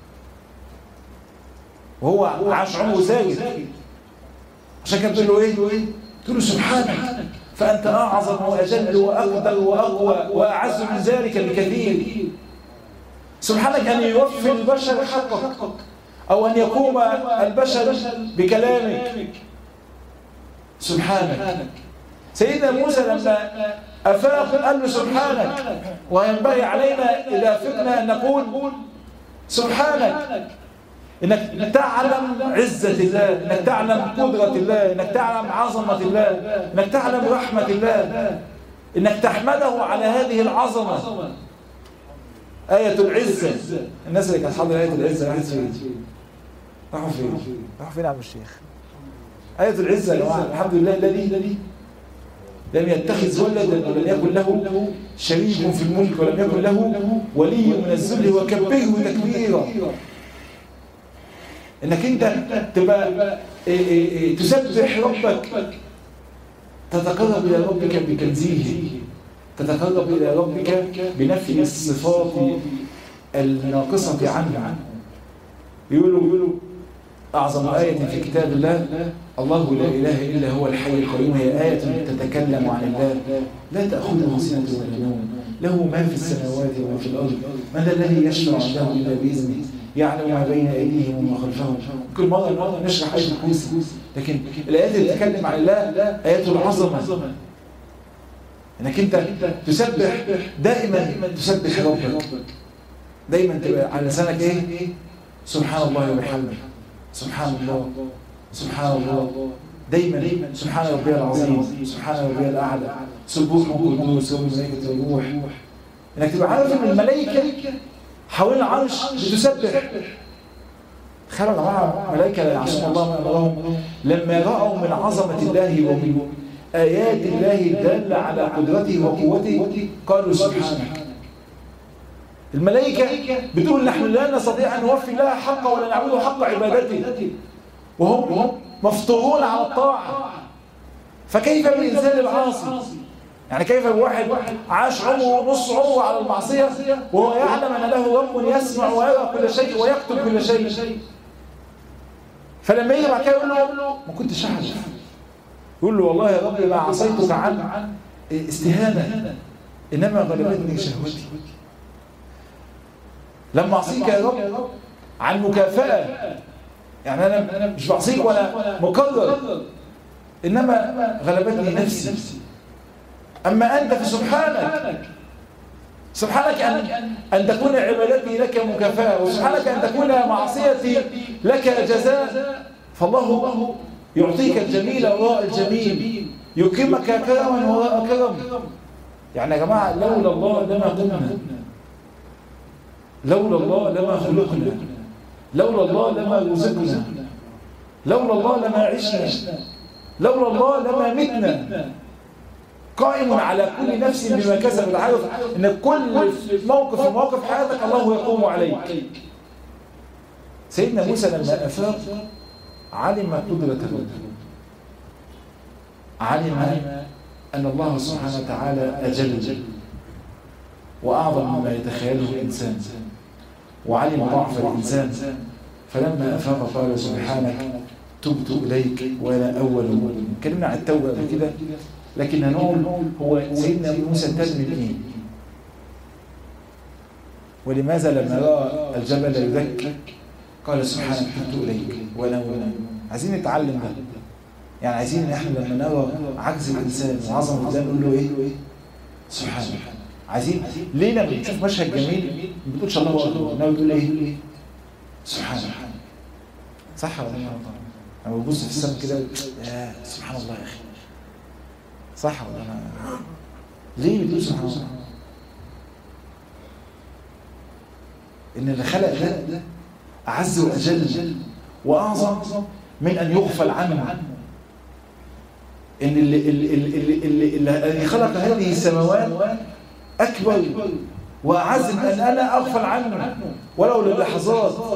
وهو عاش عمره ساجد عشان كده بتقول له ايه تقول له سبحانك فأنت أعظم وأجل وأقدر وأقوى وأعز من ذلك بكثير سبحانك أن يوفي البشر حقك أو أن يقوم البشر بكلامك سبحانك سيدنا موسى لما أفاق قال له سبحانك وينبغي علينا إذا فقنا أن نقول سبحانك انك تعلم عزة الله انك تعلم قدرة الله انك تعلم عظمة الله انك تعلم رحمة الله انك تحمده على هذه العظمة آية العزة الناس اللي كانت حاضرة آية العزة راحت فين؟ راحوا فين؟ راحوا فين يا عم الشيخ؟ آية العزة يا جماعة الحمد لله الذي لم يتخذ ولدا ولم يكن له شريك في الملك ولم يكن له ولي من الذل وكبره تكبيرا انك انت تبقى تسبح ربك تتقرب الى ربك بتنزيهه تتقرب الى ربك بنفي الصفات الناقصة عنه يقولوا أعظم آية في كتاب الله الله لا إله إلا هو الحي القيوم هي آية تتكلم عن الله لا تأخذه سنة ولا نوم له ما في السماوات وما في الأرض من الذي يشفع عنده إلا بإذنه يعلم ما بين أيديهم وما خلفهم كل مرة مرة نشرح آية الكرسي لكن الآيات اللي تتكلم عن الله آيات العظمة انك انت تسبح دائما تسبح ربك دايما تبقى على لسانك ايه سبحان الله وبحمده سبحان الله سبحان الله دايما سبحان ربي العظيم سبحان ربي الاعلى سبوح قدوس والملائكه والروح انك تبقى عارف ان الملائكه حوالين العرش بتسبح تخيلوا يا جماعه ملائكه لا يعصون الله ما امرهم لما راوا من عظمه الله ومن آيات الله الدالة على قدرته وقوته قالوا سبحانك الملائكة بتقول نحن لا نستطيع أن نوفي الله حقه ولا نعبده حق عبادته وهم مفطورون على الطاعة فكيف بالإنسان العاصي يعني كيف الواحد عاش عمره نص عمره على المعصية وهو يعلم أن له رب يسمع ويرى كل شيء ويكتب كل شيء فلما يجي بعد كده يقول له ما كنتش أعرف يقول له والله يا رب ما عصيتك عن استهانة إنما غلبتني شهوتي لما أعصيك يا رب عن مكافأة يعني أنا مش بعصيك ولا مكرر إنما غلبتني نفسي أما أنت فسبحانك سبحانك أن, أن تكون عبادتي لك مكافأة وسبحانك أن تكون معصيتي لك جزاء فالله يعطيك الجميل وراء الجميل يكرمك كرما وراء كرم يعني يا جماعة لولا الله لما قمنا لولا الله لما خلقنا لولا الله لما رزقنا لولا الله لما عشنا لولا الله لما متنا قائم على كل نفس بما كسبت عارف ان كل موقف في مواقف حياتك الله يقوم عليك سيدنا موسى لما افاق علم قدرة الرب علم أن الله سبحانه وتعالى أجل وأعظم مما يتخيله الإنسان وعلم ضعف الإنسان فلما أفاق قال سبحانك تبت إليك وأنا أول مؤمن اتكلمنا عن التوبة قبل كده لكن هنقول هو سيدنا موسى تاب من إيه؟ ولماذا لما رأى الجبل يذك قال سبحانك تبت إليك وأنا أول مؤمن عايزين نتعلم ده يعني عايزين ان احنا لما نرى عجز الانسان وعظمه الله نقول له ايه سبحانه عايزين ليه لما بنشوف مشهد جميل ما بتقولش الله اكبر انما بتقول ايه سبحانه صح ولا لا انا ببص في السماء كده يا سبحان الله يا اخي صح ولا لا ليه بتقول سبحان الله ان اللي خلق ده اعز واجل واعظم من ان يغفل عنه ان اللي, اللي, اللي, اللي, اللي خلق هذه السماوات اكبر واعز من ان انا اغفل عنه ولو للحظات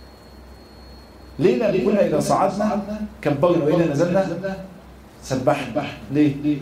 ليه لان كنا اذا صعدنا كبرنا واذا نزلنا سبحنا ليه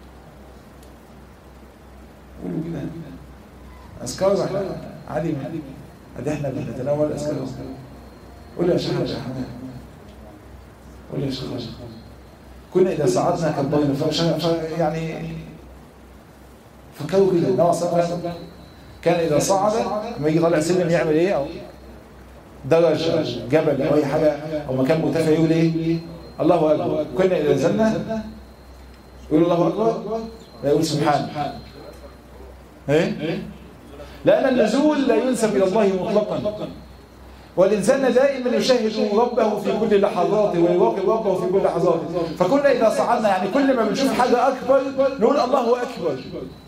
قولوا كده اذكار عادي ادي احنا بنتناول اذكار قول يا شيخ يا حماد قول يا شيخ كنا إذا صعدنا كبرنا يعني فكروا كده النبي صلى الله عليه وسلم كان إذا صعد لما يجي طالع سلم يعمل إيه أو درج جبل أو أي حاجة أو مكان مرتفع يقول إيه الله أكبر كنا إذا نزلنا يقول الله أكبر لا يقول سبحانه ايه لأن النزول لا ينسب إلى الله مطلقا والإنسان دائما يشاهد ربه في كل لحظاته ويراقب ربه في كل لحظاته فكنا إذا صعدنا يعني كل ما بنشوف حاجة أكبر نقول الله أكبر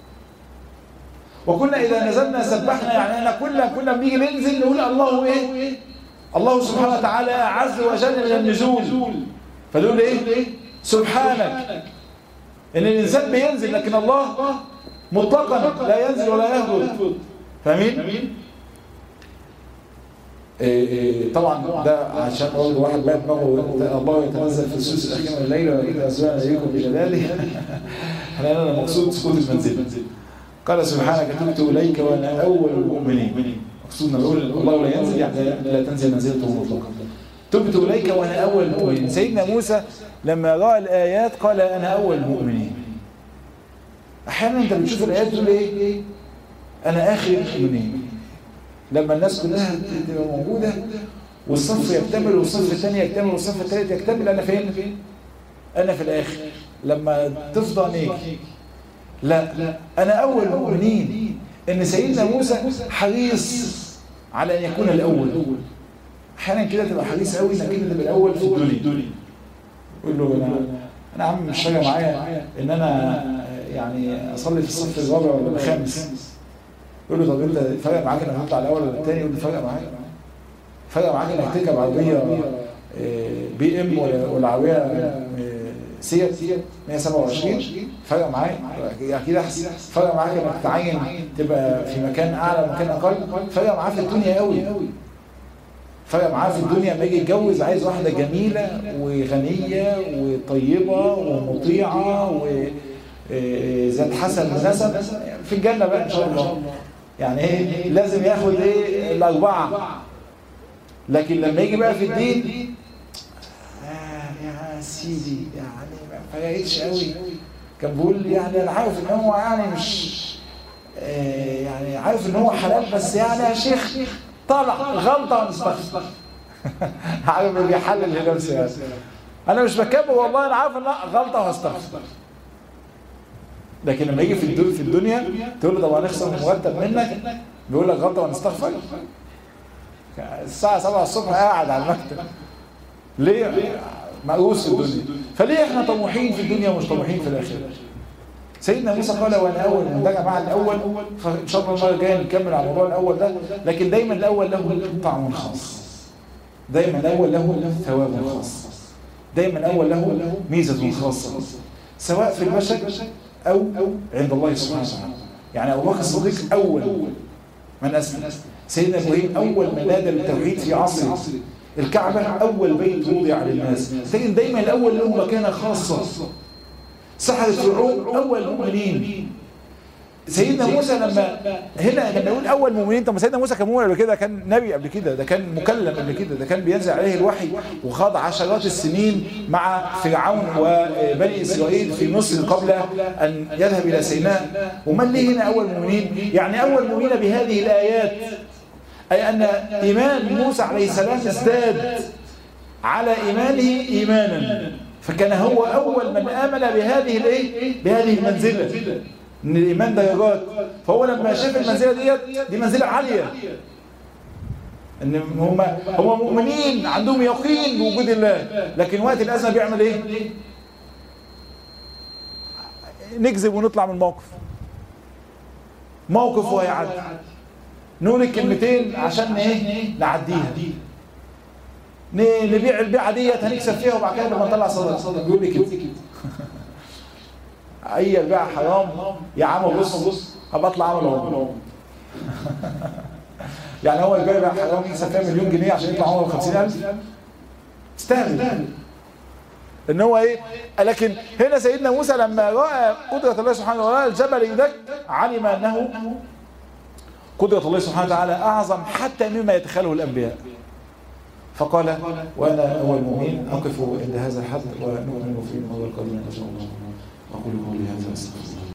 وكنا إذا نزلنا سبحنا يعني أنا كل كنا بنيجي ننزل نقول الله إيه الله سبحانه وتعالى عز وجل من النزول فنقول إيه سبحانك إن الإنسان بينزل لكن الله مطلقا لا ينزل ولا يهبط فاهمين؟ إيه إيه طبعا ده عشان برضه واحد بقى دماغه الله يتنزل في السوس الاخير من الليل ويجد ازواجا اليكم بجلاله احنا انا المقصود سكوت المنزل قال سبحانك تبت اليك وانا اول المؤمنين مقصودنا نقول الله لا ينزل يعني لا تنزل منزلته مطلقا تبت اليك وانا اول المؤمنين سيدنا موسى لما راى الايات قال انا اول المؤمنين احيانا انت بتشوف الايات تقول ايه انا اخر المؤمنين لما الناس كلها تبقى موجودة والصف يكتمل والصف الثاني يكتمل والصف الثالث يكتمل أنا فين؟ أنا في الآخر لما تفضى نيك لا أنا أول المؤمنين إن سيدنا موسى حريص على أن يكون الأول أحيانا كده تبقى حريص قوي إنك أنت تبقى الأول في الدنيا يقول له أنا أنا عم مش فارق معايا إن أنا يعني أصلي في الصف الرابع ولا الخامس يقول له طب انت فرق معاك انك تطلع الاول ولا الثاني يقول له فرق معاك فرق معاك انك تركب عربيه بي ام ولا عربيه سيات 127 فرق معاك اكيد احسن فرق معاك انك تتعين تبقى في مكان اعلى مكان اقل فرق معاه في الدنيا قوي فرق معاه في الدنيا لما يجي يتجوز عايز واحده جميله وغنيه وطيبه ومطيعه وذات حسن ونسب في الجنه بقى ان شاء الله يعني ايه لازم ياخد ايه الاربعه لكن لما يجي بقى في الدين آه يا سيدي يعني ما فرقتش قوي كان بيقول يعني انا عارف ان هو يعني مش آه يعني عارف ان هو حلال بس يعني يا شيخ طلع غلطه ونستغفر عارف اللي بيحلل لنفسه يعني انا مش بكبر والله انا عارف ان غلطه وهستغفر لكن لما يجي في الدنيا في الدنيا تقول له طب هنخصم مرتب منك بيقول لك غلطه ونستغفر الساعه 7 الصبح قاعد على المكتب ليه مقروس في الدنيا فليه احنا طموحين في الدنيا ومش طموحين في الاخره سيدنا موسى قال وانا اول من ده مع الاول فان شاء الله المره الجايه نكمل على الموضوع الاول ده لكن دايما الاول له طعم خاص دايما الاول له ثواب خاص دايما الاول له ميزه خاصه سواء في البشر أو عند الله سبحانه وتعالى يعني أبو بكر الصديق أول من أسلم سيدنا إبراهيم أول من نادى بالتوحيد في عصره الكعبة أول بيت وضع للناس تجد دايما الأول له مكانة خاصة سحرة فرعون أول مؤمنين سيدنا موسى لما هنا لما نقول اول مؤمنين طب سيدنا موسى كان مؤمن قبل كده كان نبي قبل كده ده كان مكلم قبل كده ده كان بينزل عليه الوحي وخاض عشرات السنين مع فرعون وبني اسرائيل في مصر قبل ان يذهب الى سيناء ومن ليه هنا اول مؤمنين يعني اول مؤمنين بهذه الايات اي ان ايمان موسى عليه السلام ازداد على ايمانه ايمانا فكان هو اول من امن بهذه الايه بهذه المنزله ان الايمان درجات فهو لما شاف المنزله ديت دي منزله عاليه ان هم هم مؤمنين عندهم يقين بوجود الله لكن وقت الازمه بيعمل ايه نكذب ونطلع من الموقف موقف وهيعدي نقول الكلمتين عشان ايه نعديها نبيع البيعه ديت هنكسب فيها وبعد كده لما نطلع صدقه يقول لي كده اي البيع حرام يا عم بص بص هبقى اطلع اعمل عمره يعني هو البيع بقى حرام يكسب فيها مليون جنيه عشان يطلع عمره ب 50000 استهبل ان هو ايه لكن هنا سيدنا موسى لما راى قدره الله سبحانه وتعالى الجبل يدك علم انه قدره الله سبحانه وتعالى اعظم حتى مما يتخيله الانبياء فقال وانا اول مؤمن اقف عند هذا الحد ونؤمن في المره القادمه ان شاء الله أقول قولي هذا أستغفر الله